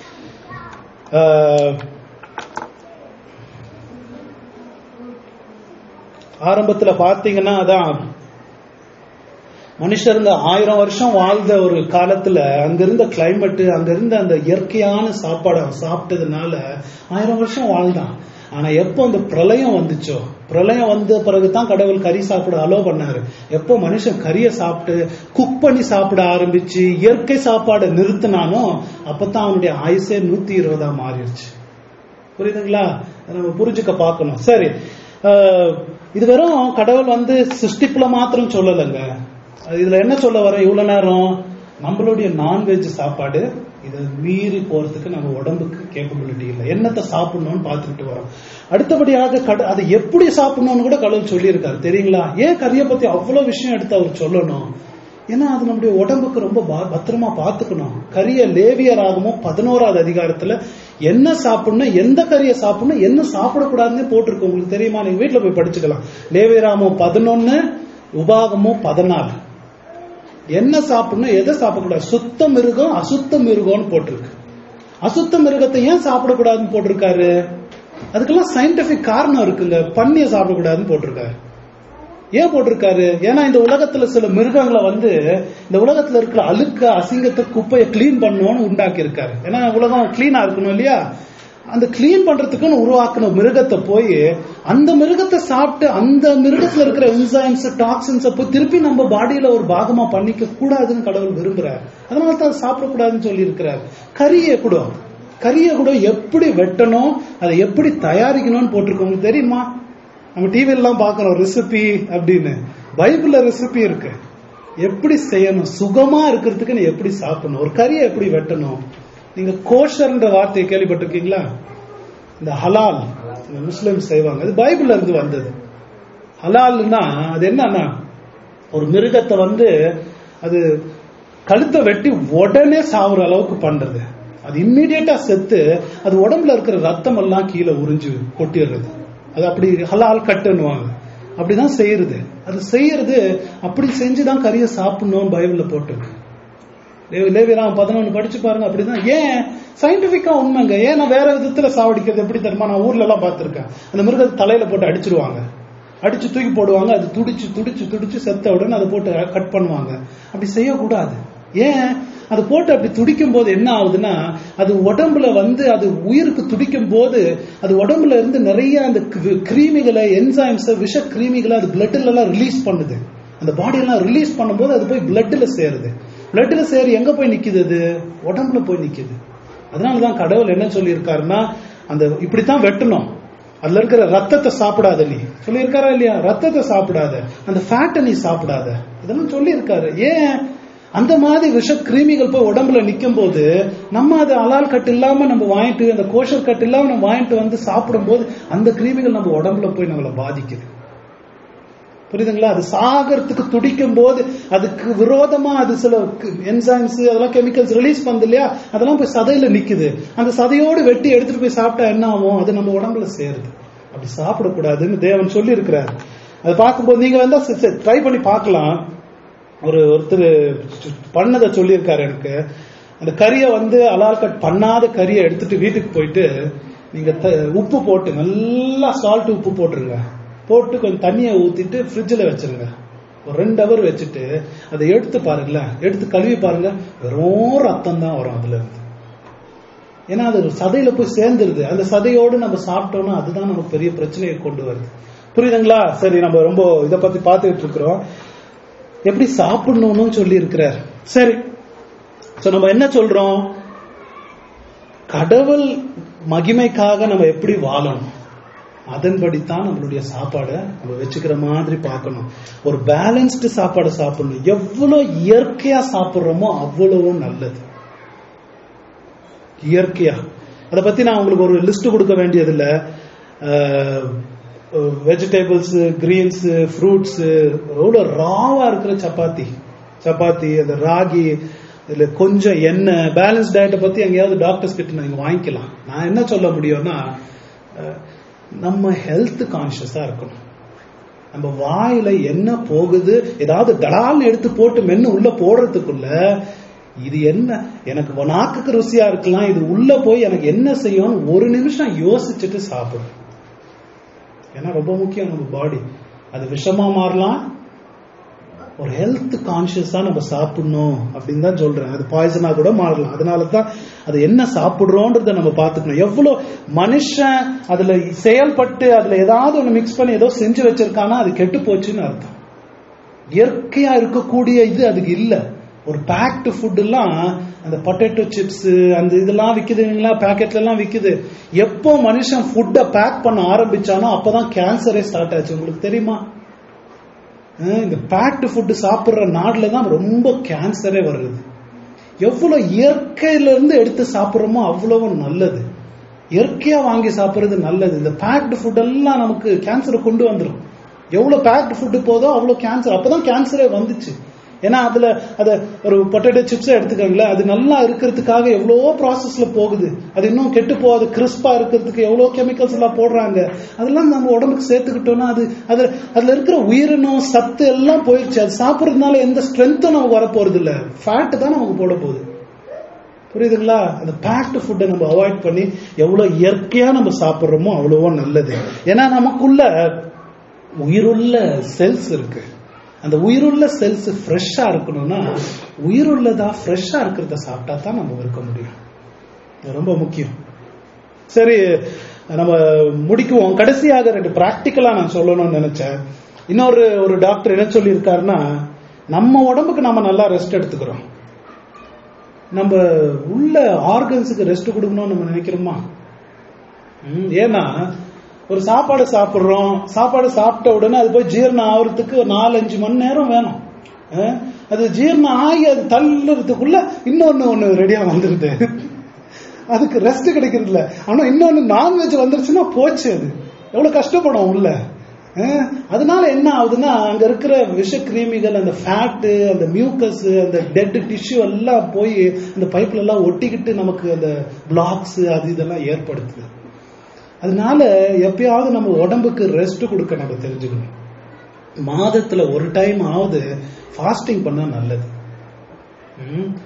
ஆஹ், ஆரம்பத்துல பாத்தீங்கன்னா அதான் மனுஷருங்க ஆயிரம் வருஷம் வாழ்ந்த ஒரு காலத்துல அங்க இருந்த கிளைமேட் அங்க இருந்த அந்த இயற்கையான சாப்பாடு அவன் சாப்பிட்டதுனால ஆயிரம் வருஷம் வாழ்ந்தான் ஆனா எப்போ அந்த பிரளயம் வந்துச்சோ பிரளயம் வந்த பிறகுதான் கடவுள் கறி சாப்பிட அலோ பண்ணாரு எப்போ மனுஷன் கறியை சாப்பிட்டு குக் பண்ணி சாப்பிட ஆரம்பிச்சு இயற்கை சாப்பாடை நிறுத்தினானோ அப்பதான் அவனுடைய ஆயுசே நூத்தி இருபதா மாறிடுச்சு புரியுதுங்களா அதை நம்ம புரிஞ்சுக்க பார்க்கணும் சரி அஹ், இது வெறும் கடவுள் வந்து சிருஷ்டிப்புல மாத்திரம் சொல்லலைங்க அது இதுல என்ன சொல்ல வர இவ்வளவு நேரம் நம்மளுடைய நான்வெஜ் சாப்பாடு இதை மீறி போறதுக்கு நம்ம உடம்புக்கு கேப்பபிலிட்டி இல்லை என்னத்தை சாப்பிடணும்னு பார்த்துக்கிட்டு வரோம் அடுத்தபடியாக கட அதை எப்படி சாப்பிடணும்னு கூட கடவுள் சொல்லியிருக்காரு தெரியுங்களா ஏன் கறியை பத்தி அவ்வளவு விஷயம் எடுத்து அவர் சொல்லணும் ஏன்னா அது நம்முடைய உடம்புக்கு ரொம்ப பா- பத்திரமா பார்த்துக்கணும் கரிய லேவியராகமும் பதினோராவது அதிகாரத்துல என்ன சாப்பிடணும் எந்த கறியை சாப்பிடணும் என்ன சாப்பிடக்கூடாதுன்னு போட்டிருக்கு உங்களுக்கு தெரியுமா நீங்க வீட்டுல போய் படிச்சுக்கலாம் லேவியராமம் பதினொன்னு உபாகமும் பதினாலு என்ன சாப்பிடணும் எதை சாப்பிடக்கூடாது சுத்த மிருகம் அசுத்த மிருகம்னு போட்டிருக்கு அசுத்த மிருகத்தை ஏன் சாப்பிடக்கூடாதுன்னு போட்டிருக்காரு அதுக்கெல்லாம் சயின்டிபிக் காரணம் இருக்குங்க பண்ணிய சாப்பிடக்கூடாதுன்னு போட்டிருக்காரு ஏன் போட்டிருக்காரு ஏன்னா இந்த உலகத்துல சில மிருகங்களை வந்து இந்த உலகத்துல இருக்கிற அழுக்க அசிங்கத்தை குப்பையை கிளீன் பண்ணணும்னு உண்டாக்கி இருக்காரு ஏன்னா உலகம் கிளீனா இருக்கணும் இல்லையா அந்த கிளீன் பண்றதுக்குன்னு உருவாக்குன மிருகத்தை போய் அந்த மிருகத்தை சாப்பிட்டு அந்த மிருகத்துல இருக்கிற என்சைம்ஸ் டாக்ஸின்ஸ் போய் திருப்பி நம்ம பாடியில ஒரு பாகமா பண்ணிக்க கூடாதுன்னு கடவுள் விரும்புறாரு அதனால தான் சாப்பிடக்கூடாதுன்னு சொல்லி இருக்கிறார் கறியை கூட கறியை கூட எப்படி வெட்டணும் அதை எப்படி தயாரிக்கணும்னு போட்டிருக்கு உங்களுக்கு தெரியுமா நம்ம டிவி எல்லாம் பார்க்கறோம் ரெசிபி அப்படின்னு பைபிள்ல ரெசிபி இருக்கு எப்படி செய்யணும் சுகமா இருக்கிறதுக்கு நீ எப்படி சாப்பிடணும் ஒரு கறியை எப்படி வெட்டணும் நீங்க கோஷர்ன்ற வார்த்தையை கேள்விப்பட்டிருக்கீங்களா இந்த ஹலால் இந்த முஸ்லிம் செய்வாங்க அது பைபிள்ல இருந்து வந்தது ஹலால்னா அது என்னன்னா ஒரு மிருகத்தை வந்து அது கழுத்தை வெட்டி உடனே சாவுற அளவுக்கு பண்றது அது இம்மிடியட்டா செத்து அது உடம்புல இருக்கிற ரத்தம் எல்லாம் கீழே உறிஞ்சு கொட்டிடுறது அது அப்படி ஹலால் கட்டுன்னுவாங்க அப்படிதான் செய்யறது அது செய்யறது அப்படி செஞ்சுதான் கறியை சாப்பிடணும்னு பைபிள்ல போட்டிருக்கு லே- லேவியராம் பதினொன்று படிச்சு பாருங்க அப்படிதான் ஏன் சயின்டிபிக்கா உண்மைங்க ஏன் நான் வேற விதத்துல சாவடிக்கிறது எப்படி தெரியுமா நான் ஊர்ல எல்லாம் பார்த்திருக்கேன் அந்த மிருகத்தை தலையில போட்டு அடிச்சிருவாங்க அடிச்சு தூக்கி போடுவாங்க அது துடிச்சு துடிச்சு துடிச்சு செத்த உடனே அதை போட்டு கட் பண்ணுவாங்க அப்படி செய்யக்கூடாது ஏன் அது போட்டு அப்படி துடிக்கும் போது என்ன ஆகுதுன்னா அது உடம்புல வந்து அது உயிருக்கு துடிக்கும் போது அது உடம்புல இருந்து நிறைய அந்த கிரு- கிருமிகளை என்சைம்ஸ் விஷ கிருமிகளை அது பிளட்ல எல்லாம் ரிலீஸ் பண்ணுது அந்த பாடி எல்லாம் ரிலீஸ் பண்ணும்போது அது போய் பிளட்ல சேருது பிளட்ல சேரி எங்க போய் நிக்குது அது உடம்புல போய் நிக்குது அதனாலதான் கடவுள் என்ன சொல்லியிருக்காருன்னா அந்த இப்படித்தான் வெட்டணும் அதுல இருக்கிற ரத்தத்தை சாப்பிடாத நீ சொல்லியிருக்காரா இல்லையா ரத்தத்தை சாப்பிடாத அந்த ஃபேட்டை நீ சாப்பிடாத இதெல்லாம் சொல்லியிருக்காரு ஏன் அந்த மாதிரி விஷ கிருமிகள் போய் உடம்புல நிக்கும் போது நம்ம அது அலால் கட்டு இல்லாம நம்ம வாங்கிட்டு அந்த கோஷர் கட்டு இல்லாம நம்ம வாங்கிட்டு வந்து சாப்பிடும்போது அந்த கிருமிகள் நம்ம உடம்புல போய் நம்மளை பாதிக்குது புரியுதுங்களா அது சாகறதுக்கு துடிக்கும் போது அதுக்கு விரோதமா அது சில என்சைம்ஸ் அதெல்லாம் கெமிக்கல்ஸ் ரிலீஸ் பண்ணுது இல்லையா அதெல்லாம் போய் சதையில நிக்குது அந்த சதையோடு வெட்டி எடுத்துட்டு போய் சாப்பிட்டா என்ன ஆகும் அது நம்ம உடம்புல சேருது அப்படி சாப்பிடக்கூடாதுன்னு தேவன் சொல்லி இருக்கிறார் அதை பார்க்கும்போது நீங்க வந்தா ட்ரை பண்ணி பார்க்கலாம் ஒரு ஒருத்தர் பண்ணதை சொல்லியிருக்காரு எனக்கு அந்த கறியை வந்து அலால் கட் பண்ணாத கறியை எடுத்துட்டு வீட்டுக்கு போயிட்டு நீங்க த- உப்பு போட்டு நல்லா சால்ட் உப்பு போட்டுருங்க போட்டு கொஞ்சம் தண்ணியை ஊத்திட்டு ஃப்ரிட்ஜில் வச்சிருங்க ஒரு ரெண்டு ஹவர் வச்சுட்டு அதை எடுத்து பாருங்களேன் எடுத்து கழுவி பாருங்க வெறும் ரத்தம் தான் வரும் அதுல இருந்து ஏன்னா அது ஒரு சதையில போய் சேர்ந்துருது அந்த சதையோடு நம்ம சாப்பிட்டோம்னா அதுதான் நமக்கு பெரிய பிரச்சனையை கொண்டு வருது புரியுதுங்களா சரி நம்ம ரொம்ப இதை பத்தி பார்த்துட்டு இருக்கிறோம் எப்படி சாப்பிடணும்னு சொல்லி இருக்கிறார் சரி சோ நம்ம என்ன சொல்றோம் கடவுள் மகிமைக்காக நம்ம எப்படி வாழணும் அதன்படித்தான் நம்மளுடைய சாப்பாடை நம்ம வச்சுக்கிற மாதிரி பார்க்கணும் ஒரு பேலன்ஸ்டு சாப்பாடு சாப்பிடணும் எவ்வளவு இயற்கையா சாப்பிடுறோமோ அவ்வளவு நல்லது இயற்கையா அதை பத்தி நான் உங்களுக்கு ஒரு லிஸ்ட் கொடுக்க வேண்டியதில்ல வெஜிடபிள்ஸ் கிரீன்ஸ் ஃப்ரூட்ஸ் எவ்வளோ ராவா இருக்கிற சப்பாத்தி சப்பாத்தி அந்த ராகி இதுல கொஞ்சம் எண்ணெய் பேலன்ஸ் டயட்டை பத்தி எங்கேயாவது டாக்டர்ஸ் கிட்ட நீங்க வாங்கிக்கலாம் நான் என்ன சொல்ல முடியும்னா அஹ், நம்ம ஹெல்த் கான்சியஸா இருக்கணும் நம்ம வாயில என்ன போகுது ஏதாவது டடால்னு எடுத்து போட்டு மென்னு உள்ள போடுறதுக்குள்ள இது என்ன எனக்கு நாக்குக்கு ருசியா இருக்கலாம் இது உள்ள போய் எனக்கு என்ன செய்யும்னு ஒரு நிமிஷம் யோசிச்சுட்டு சாப்பிடும் ஏன்னா ரொம்ப முக்கியம் நம்ம பாடி அது விஷமா மாறலாம் ஒரு ஹெல்த் கான்சியஸா நம்ம சாப்பிடணும் அப்படின்னு தான் சொல்றேன் அது பாய்சனா கூட மாறலாம் அதனால தான் அது என்ன சாப்பிடுறோன்றத நம்ம பார்த்துக்கணும் எவ்வளவு மனுஷன் அதுல செயல்பட்டு அதுல ஏதாவது ஒண்ணு மிக்ஸ் பண்ணி ஏதோ செஞ்சு வச்சிருக்கானா அது கெட்டு போச்சுன்னு அர்த்தம் இயற்கையா இருக்கக்கூடிய இது அதுக்கு இல்ல ஒரு பேக்டு ஃபுட் எல்லாம் அந்த பொட்டேட்டோ சிப்ஸ் அந்த இதெல்லாம் விக்குதுங்களா பேக்கெட்ல எல்லாம் விக்குது எப்போ மனுஷன் ஃபுட்டை பேக் பண்ண ஆரம்பிச்சானோ அப்பதான் கேன்சரே ஸ்டார்ட் ஆச்சு உங்களுக்கு தெரியுமா அஹ் இந்த பேக்டு ஃபுட் சாப்பிடுற நாடுல தான் ரொம்ப கேன்சரே வருது எவ்வளவு இயற்கையில இருந்து எடுத்து சாப்பிடுறோமோ அவ்வளவு நல்லது இயற்கையா வாங்கி சாப்பிடுறது நல்லது இந்த பேக்டு ஃபுட் எல்லாம் நமக்கு கேன்சரை கொண்டு வந்துடும் எவ்வளவு பேக்டு ஃபுட் போதோ அவ்வளவு கேன்சர் அப்பதான் கேன்சரே வந்துச்சு ஏன்னா அதுல அத ஒரு பொட்டேட்டோ சிப்ஸை எடுத்துக்கோங்களேன் அது நல்லா இருக்கிறதுக்காக எவ்வளவோ ப்ராசஸ்ல போகுது அது இன்னும் கெட்டு போகாது கிறிஸ்பா இருக்கிறதுக்கு எவ்வளோ கெமிக்கல்ஸ் எல்லாம் போடுறாங்க அதெல்லாம் நம்ம உடம்புக்கு சேர்த்துக்கிட்டோம்னா அது அது அதுல இருக்கிற உயிரினம் சத்து எல்லாம் போயிடுச்சு அது சாப்பிட்றதுனால எந்த ஸ்ட்ரென்த்தும் நமக்கு வரப்போறது இல்ல ஃபேட் தான் நமக்கு போட போகுது புரியுதுங்களா அந்த பேக்டு ஃபுட்டை நம்ம அவாய்ட் பண்ணி எவ்வளவு இயற்கையா நம்ம சாப்பிட்றோமோ அவ்வளவோ நல்லது ஏன்னா நமக்குள்ள உயிருள்ள செல்ஸ் இருக்கு அந்த உயிருள்ள செல்ஸ் ஃப்ரெஷ்ஷா இருக்கணும்னா உயிருள்ளதா ஃப்ரெஷ்ஷா இருக்கிறத சாப்பிட்டா தான் நம்ம இருக்க முடியும் இது ரொம்ப முக்கியம் சரி நம்ம முடிக்குவோம் கடைசியாக ரெண்டு பிராக்டிக்கலா நான் சொல்லணும்னு நினைச்சேன் இன்னொரு ஒரு டாக்டர் என்ன சொல்லியிருக்காருன்னா நம்ம உடம்புக்கு நம்ம நல்லா ரெஸ்ட் எடுத்துக்கிறோம் நம்ம உள்ள ஆர்கன்ஸுக்கு ரெஸ்ட் கொடுக்கணும்னு நம்ம நினைக்கிறோமா ம், ஏன்னா ஒரு சாப்பாடு சாப்பிடுறோம் சாப்பாடு சாப்பிட்ட உடனே அது போய் ஜீரணம் ஆகுறதுக்கு ஒரு நாலஞ்சு மணி நேரம் வேணும் அஹ், அது ஜீரணம் ஆகி அது தள்ளுறதுக்குள்ள இன்னொன்னு ஒண்ணு ரெடியா வந்துருது அதுக்கு ரெஸ்ட் கிடைக்கிறது இல்ல ஆனா இன்னொன்னு நான்வெஜ் வந்துருச்சுன்னா போச்சு அது எவ்வளவு கஷ்டப்படும் உள்ள அஹ், அதனால என்ன ஆகுதுன்னா அங்க இருக்கிற விஷ கிருமிகள் அந்த ஃபேட்டு அந்த மியூக்கஸ் அந்த டெட் டிஷ்யூ எல்லாம் போய் அந்த பைப்ல எல்லாம் ஒட்டிக்கிட்டு நமக்கு அந்த பிளாக்ஸ் அது இதெல்லாம் ஏற்படுத்துது அதனால எப்பயாவது நம்ம உடம்புக்கு ரெஸ்ட் கொடுக்க நம்ம தெரிஞ்சுக்கணும் மாதத்துல ஒரு டைம் ஆவது ஃபாஸ்டிங் பண்ணா நல்லது ம்?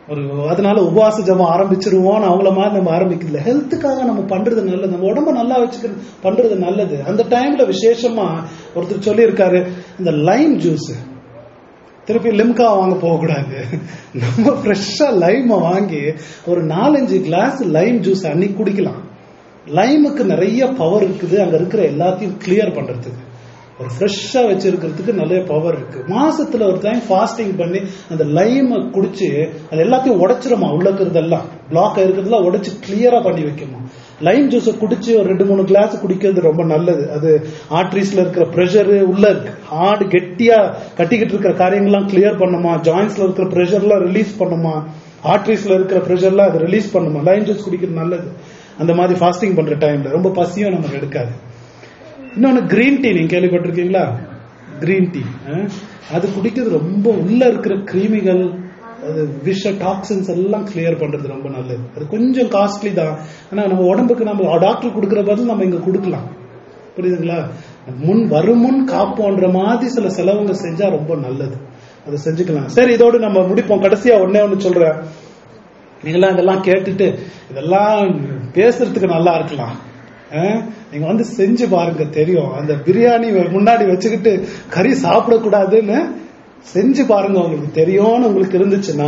ஒரு அதனால உபவாச ஜபம் ஆரம்பிச்சிருவோம் அவங்கள மாதிரி நம்ம ஆரம்பிக்கல ஹெல்த்துக்காக நம்ம பண்றது நல்லது நம்ம உடம்ப நல்லா வச்சுக்கிறது பண்றது நல்லது அந்த டைம்ல விசேஷமா ஒருத்தர் சொல்லியிருக்காரு இந்த லைம் ஜூஸ் திருப்பி லிம்கா வாங்க போகக்கூடாது நம்ம ஃப்ரெஷ்ஷா லைமை வாங்கி ஒரு நாலஞ்சு கிளாஸ் லைம் ஜூஸ் அன்னைக்கு குடிக்கலாம் லைமுக்கு நிறைய பவர் இருக்குது அங்க இருக்கிற எல்லாத்தையும் கிளியர் பண்றதுக்கு ஒரு ஃப்ரெஷ்ஷா வச்சிருக்கிறதுக்கு நிறைய பவர் இருக்கு மாசத்துல ஒரு டைம் ஃபாஸ்டிங் பண்ணி அந்த லைமை குடிச்சு அது எல்லாத்தையும் உடைச்சிருமா உள்ள இருக்கிறதெல்லாம் பிளாக் இருக்கிறதெல்லாம் உடைச்சு கிளியரா பண்ணி வைக்குமா லைம் ஜூஸை குடிச்சு ஒரு ரெண்டு மூணு கிளாஸ் குடிக்கிறது ரொம்ப நல்லது அது ஆர்ட்ரிஸ்ல இருக்கிற ப்ரெஷர் உள்ள ஹார்ட் கெட்டியா கட்டிக்கிட்டு இருக்கிற காரியங்கள்லாம் கிளியர் பண்ணுமா ஜாயின்ஸ்ல இருக்கிற ப்ரெஷர்லாம் ரிலீஸ் பண்ணுமா ஆர்ட்ரிஸ்ல இருக்கிற ப்ரெஷர்லாம் அது ரிலீஸ் பண்ணுமா லைம் ஜூஸ் குடிக்கிறது நல்லது அந்த மாதிரி ஃபாஸ்டிங் பண்ற டைம்ல ரொம்ப பசியும் நமக்கு எடுக்காது இன்னொன்னு கிரீன் டீ நீங்க கேள்விப்பட்டிருக்கீங்களா கிரீன் டீ அது குடிக்கிறது ரொம்ப உள்ள இருக்கிற கிருமிகள் அது விஷ டாக்ஸின்ஸ் எல்லாம் கிளியர் பண்றது ரொம்ப நல்லது அது கொஞ்சம் காஸ்ட்லி தான் ஆனா நம்ம உடம்புக்கு நம்ம டாக்டர் கொடுக்கிற பதில் நம்ம இங்க கொடுக்கலாம் புரியுதுங்களா முன் வரும் முன் காப்போன்ற மாதிரி சில செலவுங்க செஞ்சா ரொம்ப நல்லது அதை செஞ்சுக்கலாம் சரி இதோடு நம்ம முடிப்போம் கடைசியா ஒன்னே ஒன்னு சொல்றேன் நீங்களாம் இதெல்லாம் கேட்டுட்டு இதெல்லாம் பேசுறதுக்கு நல்லா இருக்கலாம் அஹ், நீங்க வந்து செஞ்சு பாருங்க தெரியும் அந்த பிரியாணி முன்னாடி வச்சுக்கிட்டு கறி சாப்பிடக்கூடாதுன்னு செஞ்சு பாருங்க உங்களுக்கு தெரியும்னு உங்களுக்கு இருந்துச்சுன்னா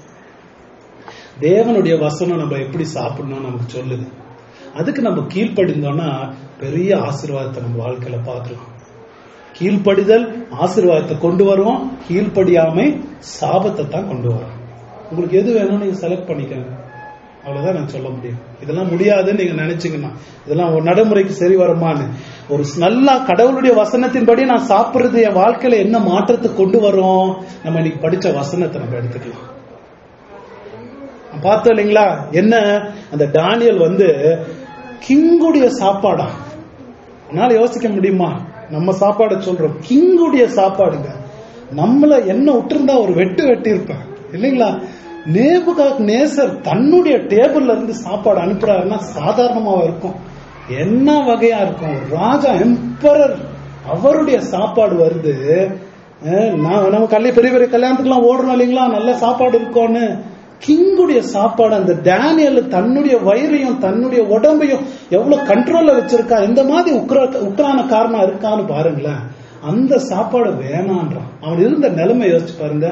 தேவனுடைய வசனம் நம்ம எப்படி சாப்பிடணும் நமக்கு சொல்லுது அதுக்கு நம்ம கீழ்ப்படிந்தோம்னா பெரிய ஆசீர்வாதத்தை நம்ம வாழ்க்கையில பார்க்கலாம் கீழ்ப்படிதல் ஆசீர்வாதத்தை கொண்டு வரும் கீழ்ப்படியாமை சாபத்தை தான் கொண்டு வரும் உங்களுக்கு எது வேணும்னு நீங்க செலக்ட் பண்ணிக்கோங்க அவ்வளவுதான் நான் சொல்ல முடியும் இதெல்லாம் முடியாதுன்னு நீங்க நினைச்சீங்கன்னா இதெல்லாம் ஒரு நடைமுறைக்கு சரி வருமான்னு ஒரு நல்லா கடவுளுடைய வசனத்தின்படி நான் சாப்பிடுறது என் வாழ்க்கையில என்ன மாற்றத்தை கொண்டு வரும் நம்ம இன்னைக்கு படிச்ச வசனத்தை நம்ம எடுத்துக்கலாம் பார்த்தோம் இல்லைங்களா என்ன அந்த டானியல் வந்து கிங்குடைய சாப்பாடா அதனால யோசிக்க முடியுமா நம்ம சாப்பாடை சொல்றோம் கிங்குடைய சாப்பாடுங்க நம்மள என்ன விட்டுருந்தா ஒரு வெட்டு வெட்டி இருப்பேன் இல்லைங்களா நேபுகா நேசர் தன்னுடைய டேபிள்ல இருந்து சாப்பாடு அனுப்புறாருன்னா சாதாரணமா இருக்கும் என்ன வகையா இருக்கும் ஒரு ராஜா எம்பரர் அவருடைய சாப்பாடு வருது அஹ் நான் நம்ம கல்வி பெரிய பெரிய கல்யாணத்துக்குலாம் ஓடுறோம் இல்லைங்களா நல்ல சாப்பாடு இருக்கும்னு கிங்குடைய சாப்பாடு அந்த டேனியல் தன்னுடைய வயிறையும் தன்னுடைய உடம்பையும் எவ்வளவு கண்ட்ரோல்ல வச்சிருக்கா இந்த மாதிரி உக்ர உக்ரான காரணம் இருக்கான்னு பாருங்களேன் அந்த சாப்பாடு வேணான்றான் அவன் இருந்த நிலைமை யோசிச்சு பாருங்க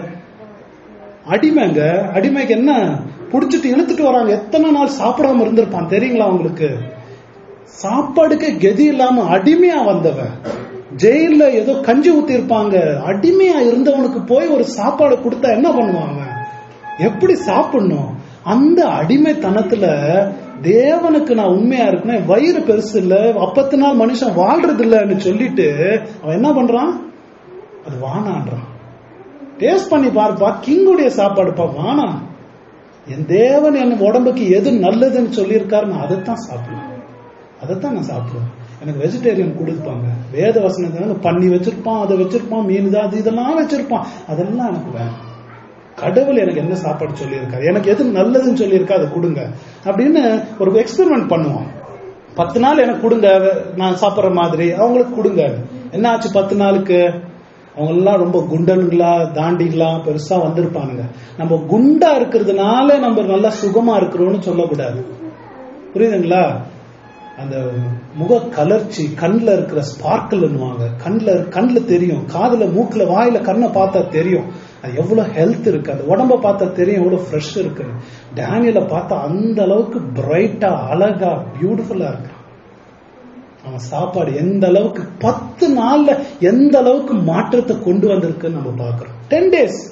அடிமைங்க அடிமைக்கு என்ன புடிச்சிட்டு இழுத்துட்டு வராங்க எத்தனை நாள் சாப்பிடாம இருந்திருப்பான் தெரியுங்களா உங்களுக்கு சாப்பாடுக்கு கெதி இல்லாம அடிமையா வந்தவன் ஜெயில ஏதோ கஞ்சி ஊத்தி இருப்பாங்க அடிமையா இருந்தவனுக்கு போய் ஒரு சாப்பாடு கொடுத்தா என்ன பண்ணுவாங்க எப்படி சாப்பிடணும் அந்த அடிமைத்தனத்துல தேவனுக்கு நான் உண்மையா இருக்கணும் வயிறு பெருசு இல்ல அப்பத்து நாள் மனுஷன் வாழ்றது இல்லைன்னு சொல்லிட்டு அவன் என்ன பண்றான் அது வானான்றான் டேஸ்ட் பண்ணி பாருப்பா கிங்குடைய சாப்பாடுப்பா வானாம் என் தேவன் என் உடம்புக்கு எது நல்லதுன்னு சொல்லியிருக்காரு நான் அதைத்தான் சாப்பிடுவேன் அதைத்தான் நான் சாப்பிடுவேன் எனக்கு வெஜிடேரியன் கொடுப்பாங்க வேத வசனத்தை பண்ணி வச்சிருப்பான் அதை வச்சிருப்பான் மீன் தான் அது இதெல்லாம் வச்சிருப்பான் அதெல்லாம் எனக்கு வேணும் கடவுள் எனக்கு என்ன சாப்பாடு சொல்லியிருக்காரு எனக்கு எது நல்லதுன்னு சொல்லியிருக்கா அதை கொடுங்க அப்படின்னு ஒரு எக்ஸ்பெரிமெண்ட் பண்ணுவோம் பத்து நாள் எனக்கு கொடுங்க நான் சாப்பிட்ற மாதிரி அவங்களுக்கு கொடுங்க என்ன ஆச்சு பத்து நாளுக்கு அவங்க எல்லாம் ரொம்ப குண்டனுங்களா தாண்டிங்களா பெருசா வந்திருப்பானுங்க நம்ம குண்டா இருக்கிறதுனால நம்ம நல்லா சுகமா இருக்கிறோம்னு சொல்லக்கூடாது புரியுதுங்களா அந்த முக கலர்ச்சி கண்ணில் இருக்கிற ஸ்பார்க்கல்னுவாங்க கண்ணில் கண்ணில் தெரியும் காதுல மூக்குல வாயில கண்ணை பார்த்தா தெரியும் அது எவ்வளவு ஹெல்த் இருக்கு அந்த உடம்ப பார்த்தா தெரியும் எவ்வளவு ஃப்ரெஷ் இருக்கு டேனியலை பார்த்தா அந்த அளவுக்கு பிரைட்டா அழகா பியூட்டிஃபுல்லா இருக்கு அவன் சாப்பாடு எந்த அளவுக்கு பத்து நாள்ல எந்த அளவுக்கு மாற்றத்தை கொண்டு வந்திருக்குன்னு நம்ம பாக்குறோம் டென் டேஸ்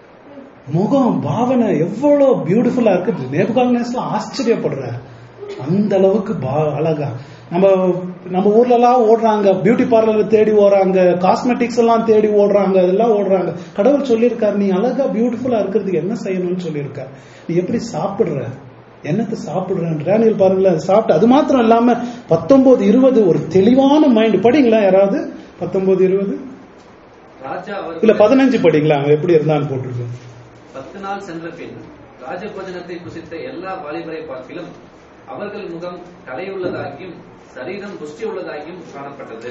முகம் பாவனை எவ்வளவு பியூட்டிஃபுல்லா இருக்கு நேபுகால் ஆச்சரியப்படுற அந்த அளவுக்கு பா- அழகா நம்ம நம்ம ஊர்ல எல்லாம் ஓடுறாங்க பியூட்டி பார்லர் தேடி ஓடுறாங்க காஸ்மெட்டிக்ஸ் எல்லாம் தேடி ஓடுறாங்க அதெல்லாம் ஓடுறாங்க கடவுள் சொல்லியிருக்காரு நீ அழகா பியூட்டிஃபுல்லா இருக்கிறதுக்கு என்ன செய்யணும்னு சொல்லியிருக்காரு நீ எப்படி சாப்பிடுற என்னத்தை சாப்பிடுறேன் டேனியல் பாருங்களேன் சாப்பிட்டு அது மாத்திரம் இல்லாம பத்தொன்பது இருபது ஒரு தெளிவான மைண்ட் படிங்களா யாராவது பத்தொன்பது இருபது ராஜா இல்ல அவர் பதினஞ்சு படிங்களா அவன் எப்படி இருந்தான்னு போட்டிருக்கு பத்து நாள் சென்ற பின் ராஜபோஜனத்தை புசித்த எல்லா வாலிபரை பார்க்கிலும் அவர்கள் முகம் கலையுள்ளதாகியும் சரீரம் புஷ்டி உள்ளதாகியும் காணப்பட்டது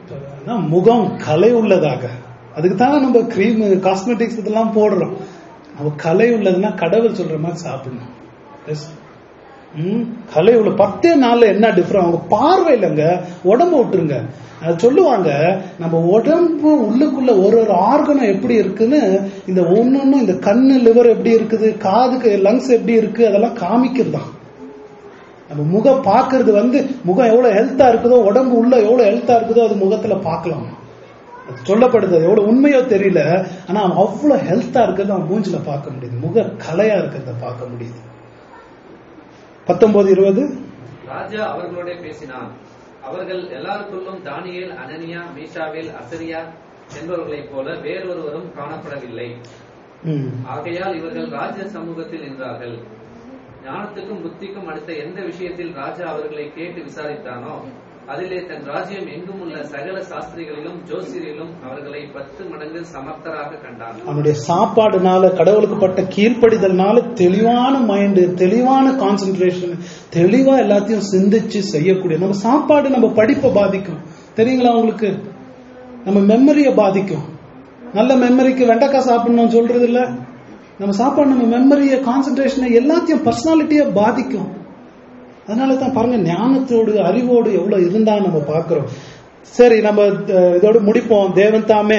ஆனா முகம் கலை உள்ளதாக அதுக்கு தானே நம்ம கிரீம் காஸ்மெட்டிக்ஸ் இதெல்லாம் போடுறோம் நம்ம கலை உள்ளதுன்னா கடவுள் சொல்ற மாதிரி சாப்பிடணும் Yes. ம், கலை உள்ள பத்தே நாள்ல என்ன டிஃபரெண்ட் அவங்க பார்வை இல்லைங்க உடம்பு விட்டுருங்க அது சொல்லுவாங்க நம்ம உடம்பு உள்ளுக்குள்ள ஒரு ஒரு ஆர்கனம் எப்படி இருக்குன்னு இந்த ஒன்னொன்னும் இந்த கண்ணு லிவர் எப்படி இருக்குது காதுக்கு லங்ஸ் எப்படி இருக்கு அதெல்லாம் காமிக்கிறது தான் நம்ம முகம் பார்க்கிறது வந்து முகம் எவ்வளவு ஹெல்த்தா இருக்குதோ உடம்பு உள்ள எவ்வளவு ஹெல்த்தா இருக்குதோ அது முகத்துல பார்க்கலாம் அது சொல்லப்படுது அது எவ்வளவு உண்மையோ தெரியல ஆனா அவன் அவ்வளவு ஹெல்த்தா இருக்கிறத அவன் மூஞ்சில பார்க்க முடியுது முக கலையா இருக்கிறத பார்க்க முடியுது பத்தொன்பது இருபது ராஜா அவர்களோட பேசினான் அவர்கள் எல்லாருக்குள்ளும் தானியேல் அனனியா மீஷாவேல் அசரியா என்பவர்களைப் போல வேறொருவரும் காணப்படவில்லை ம். ஆகையால் இவர்கள் ராஜ சமூகத்தில் நின்றார்கள் ஞானத்துக்கும் புத்திக்கும் அடுத்த எந்த விஷயத்தில் ராஜா அவர்களை கேட்டு விசாரித்தானோ அதிலே தன் ராஜ்யம் எங்கும் உள்ள சகல சாஸ்திரிகளிலும் ஜோசியரிலும் அவர்களை பத்து மடங்கு சமர்த்தராக கண்டான் அவனுடைய சாப்பாடுனால கடவுளுக்கு பட்ட கீழ்ப்படிதல்னால தெளிவான மைண்டு தெளிவான கான்சென்ட்ரேஷன் தெளிவா எல்லாத்தையும் சிந்திச்சு செய்யக்கூடிய நம்ம சாப்பாடு நம்ம படிப்பை பாதிக்கும் தெரியுங்களா உங்களுக்கு நம்ம மெமரியை பாதிக்கும் நல்ல மெமரிக்கு வெண்டைக்காய் சாப்பிடணும்னு சொல்றது இல்ல நம்ம சாப்பாடு நம்ம மெமரியை கான்சென்ட்ரேஷனை எல்லாத்தையும் பர்சனாலிட்டியை பாதிக்கும் அதனால தான் பாருங்க ஞானத்தோடு அறிவோடு எவ்வளவு இருந்தா நம்ம பார்க்கிறோம் சரி நம்ம அஹ், இதோட முடிப்போம் தேவன் தாமே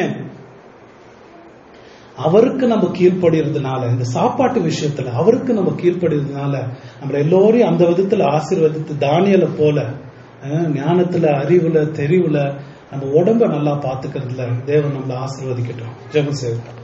அவருக்கு நம்ம கீழ்ப்படுறதுனால இந்த சாப்பாட்டு விஷயத்துல அவருக்கு நம்ம கீழ்ப்படுறதுனால நம்ம எல்லோரையும் அந்த விதத்துல ஆசீர்வதித்து தானியலை போல அஹ், ஞானத்துல அறிவுல தெரிவுல நம்ம உடம்ப நல்லா பாத்துக்கிறதுல தேவன் நம்மளை ஆசீர்வதிக்கட்டும் ஜெபம் செய்வோம்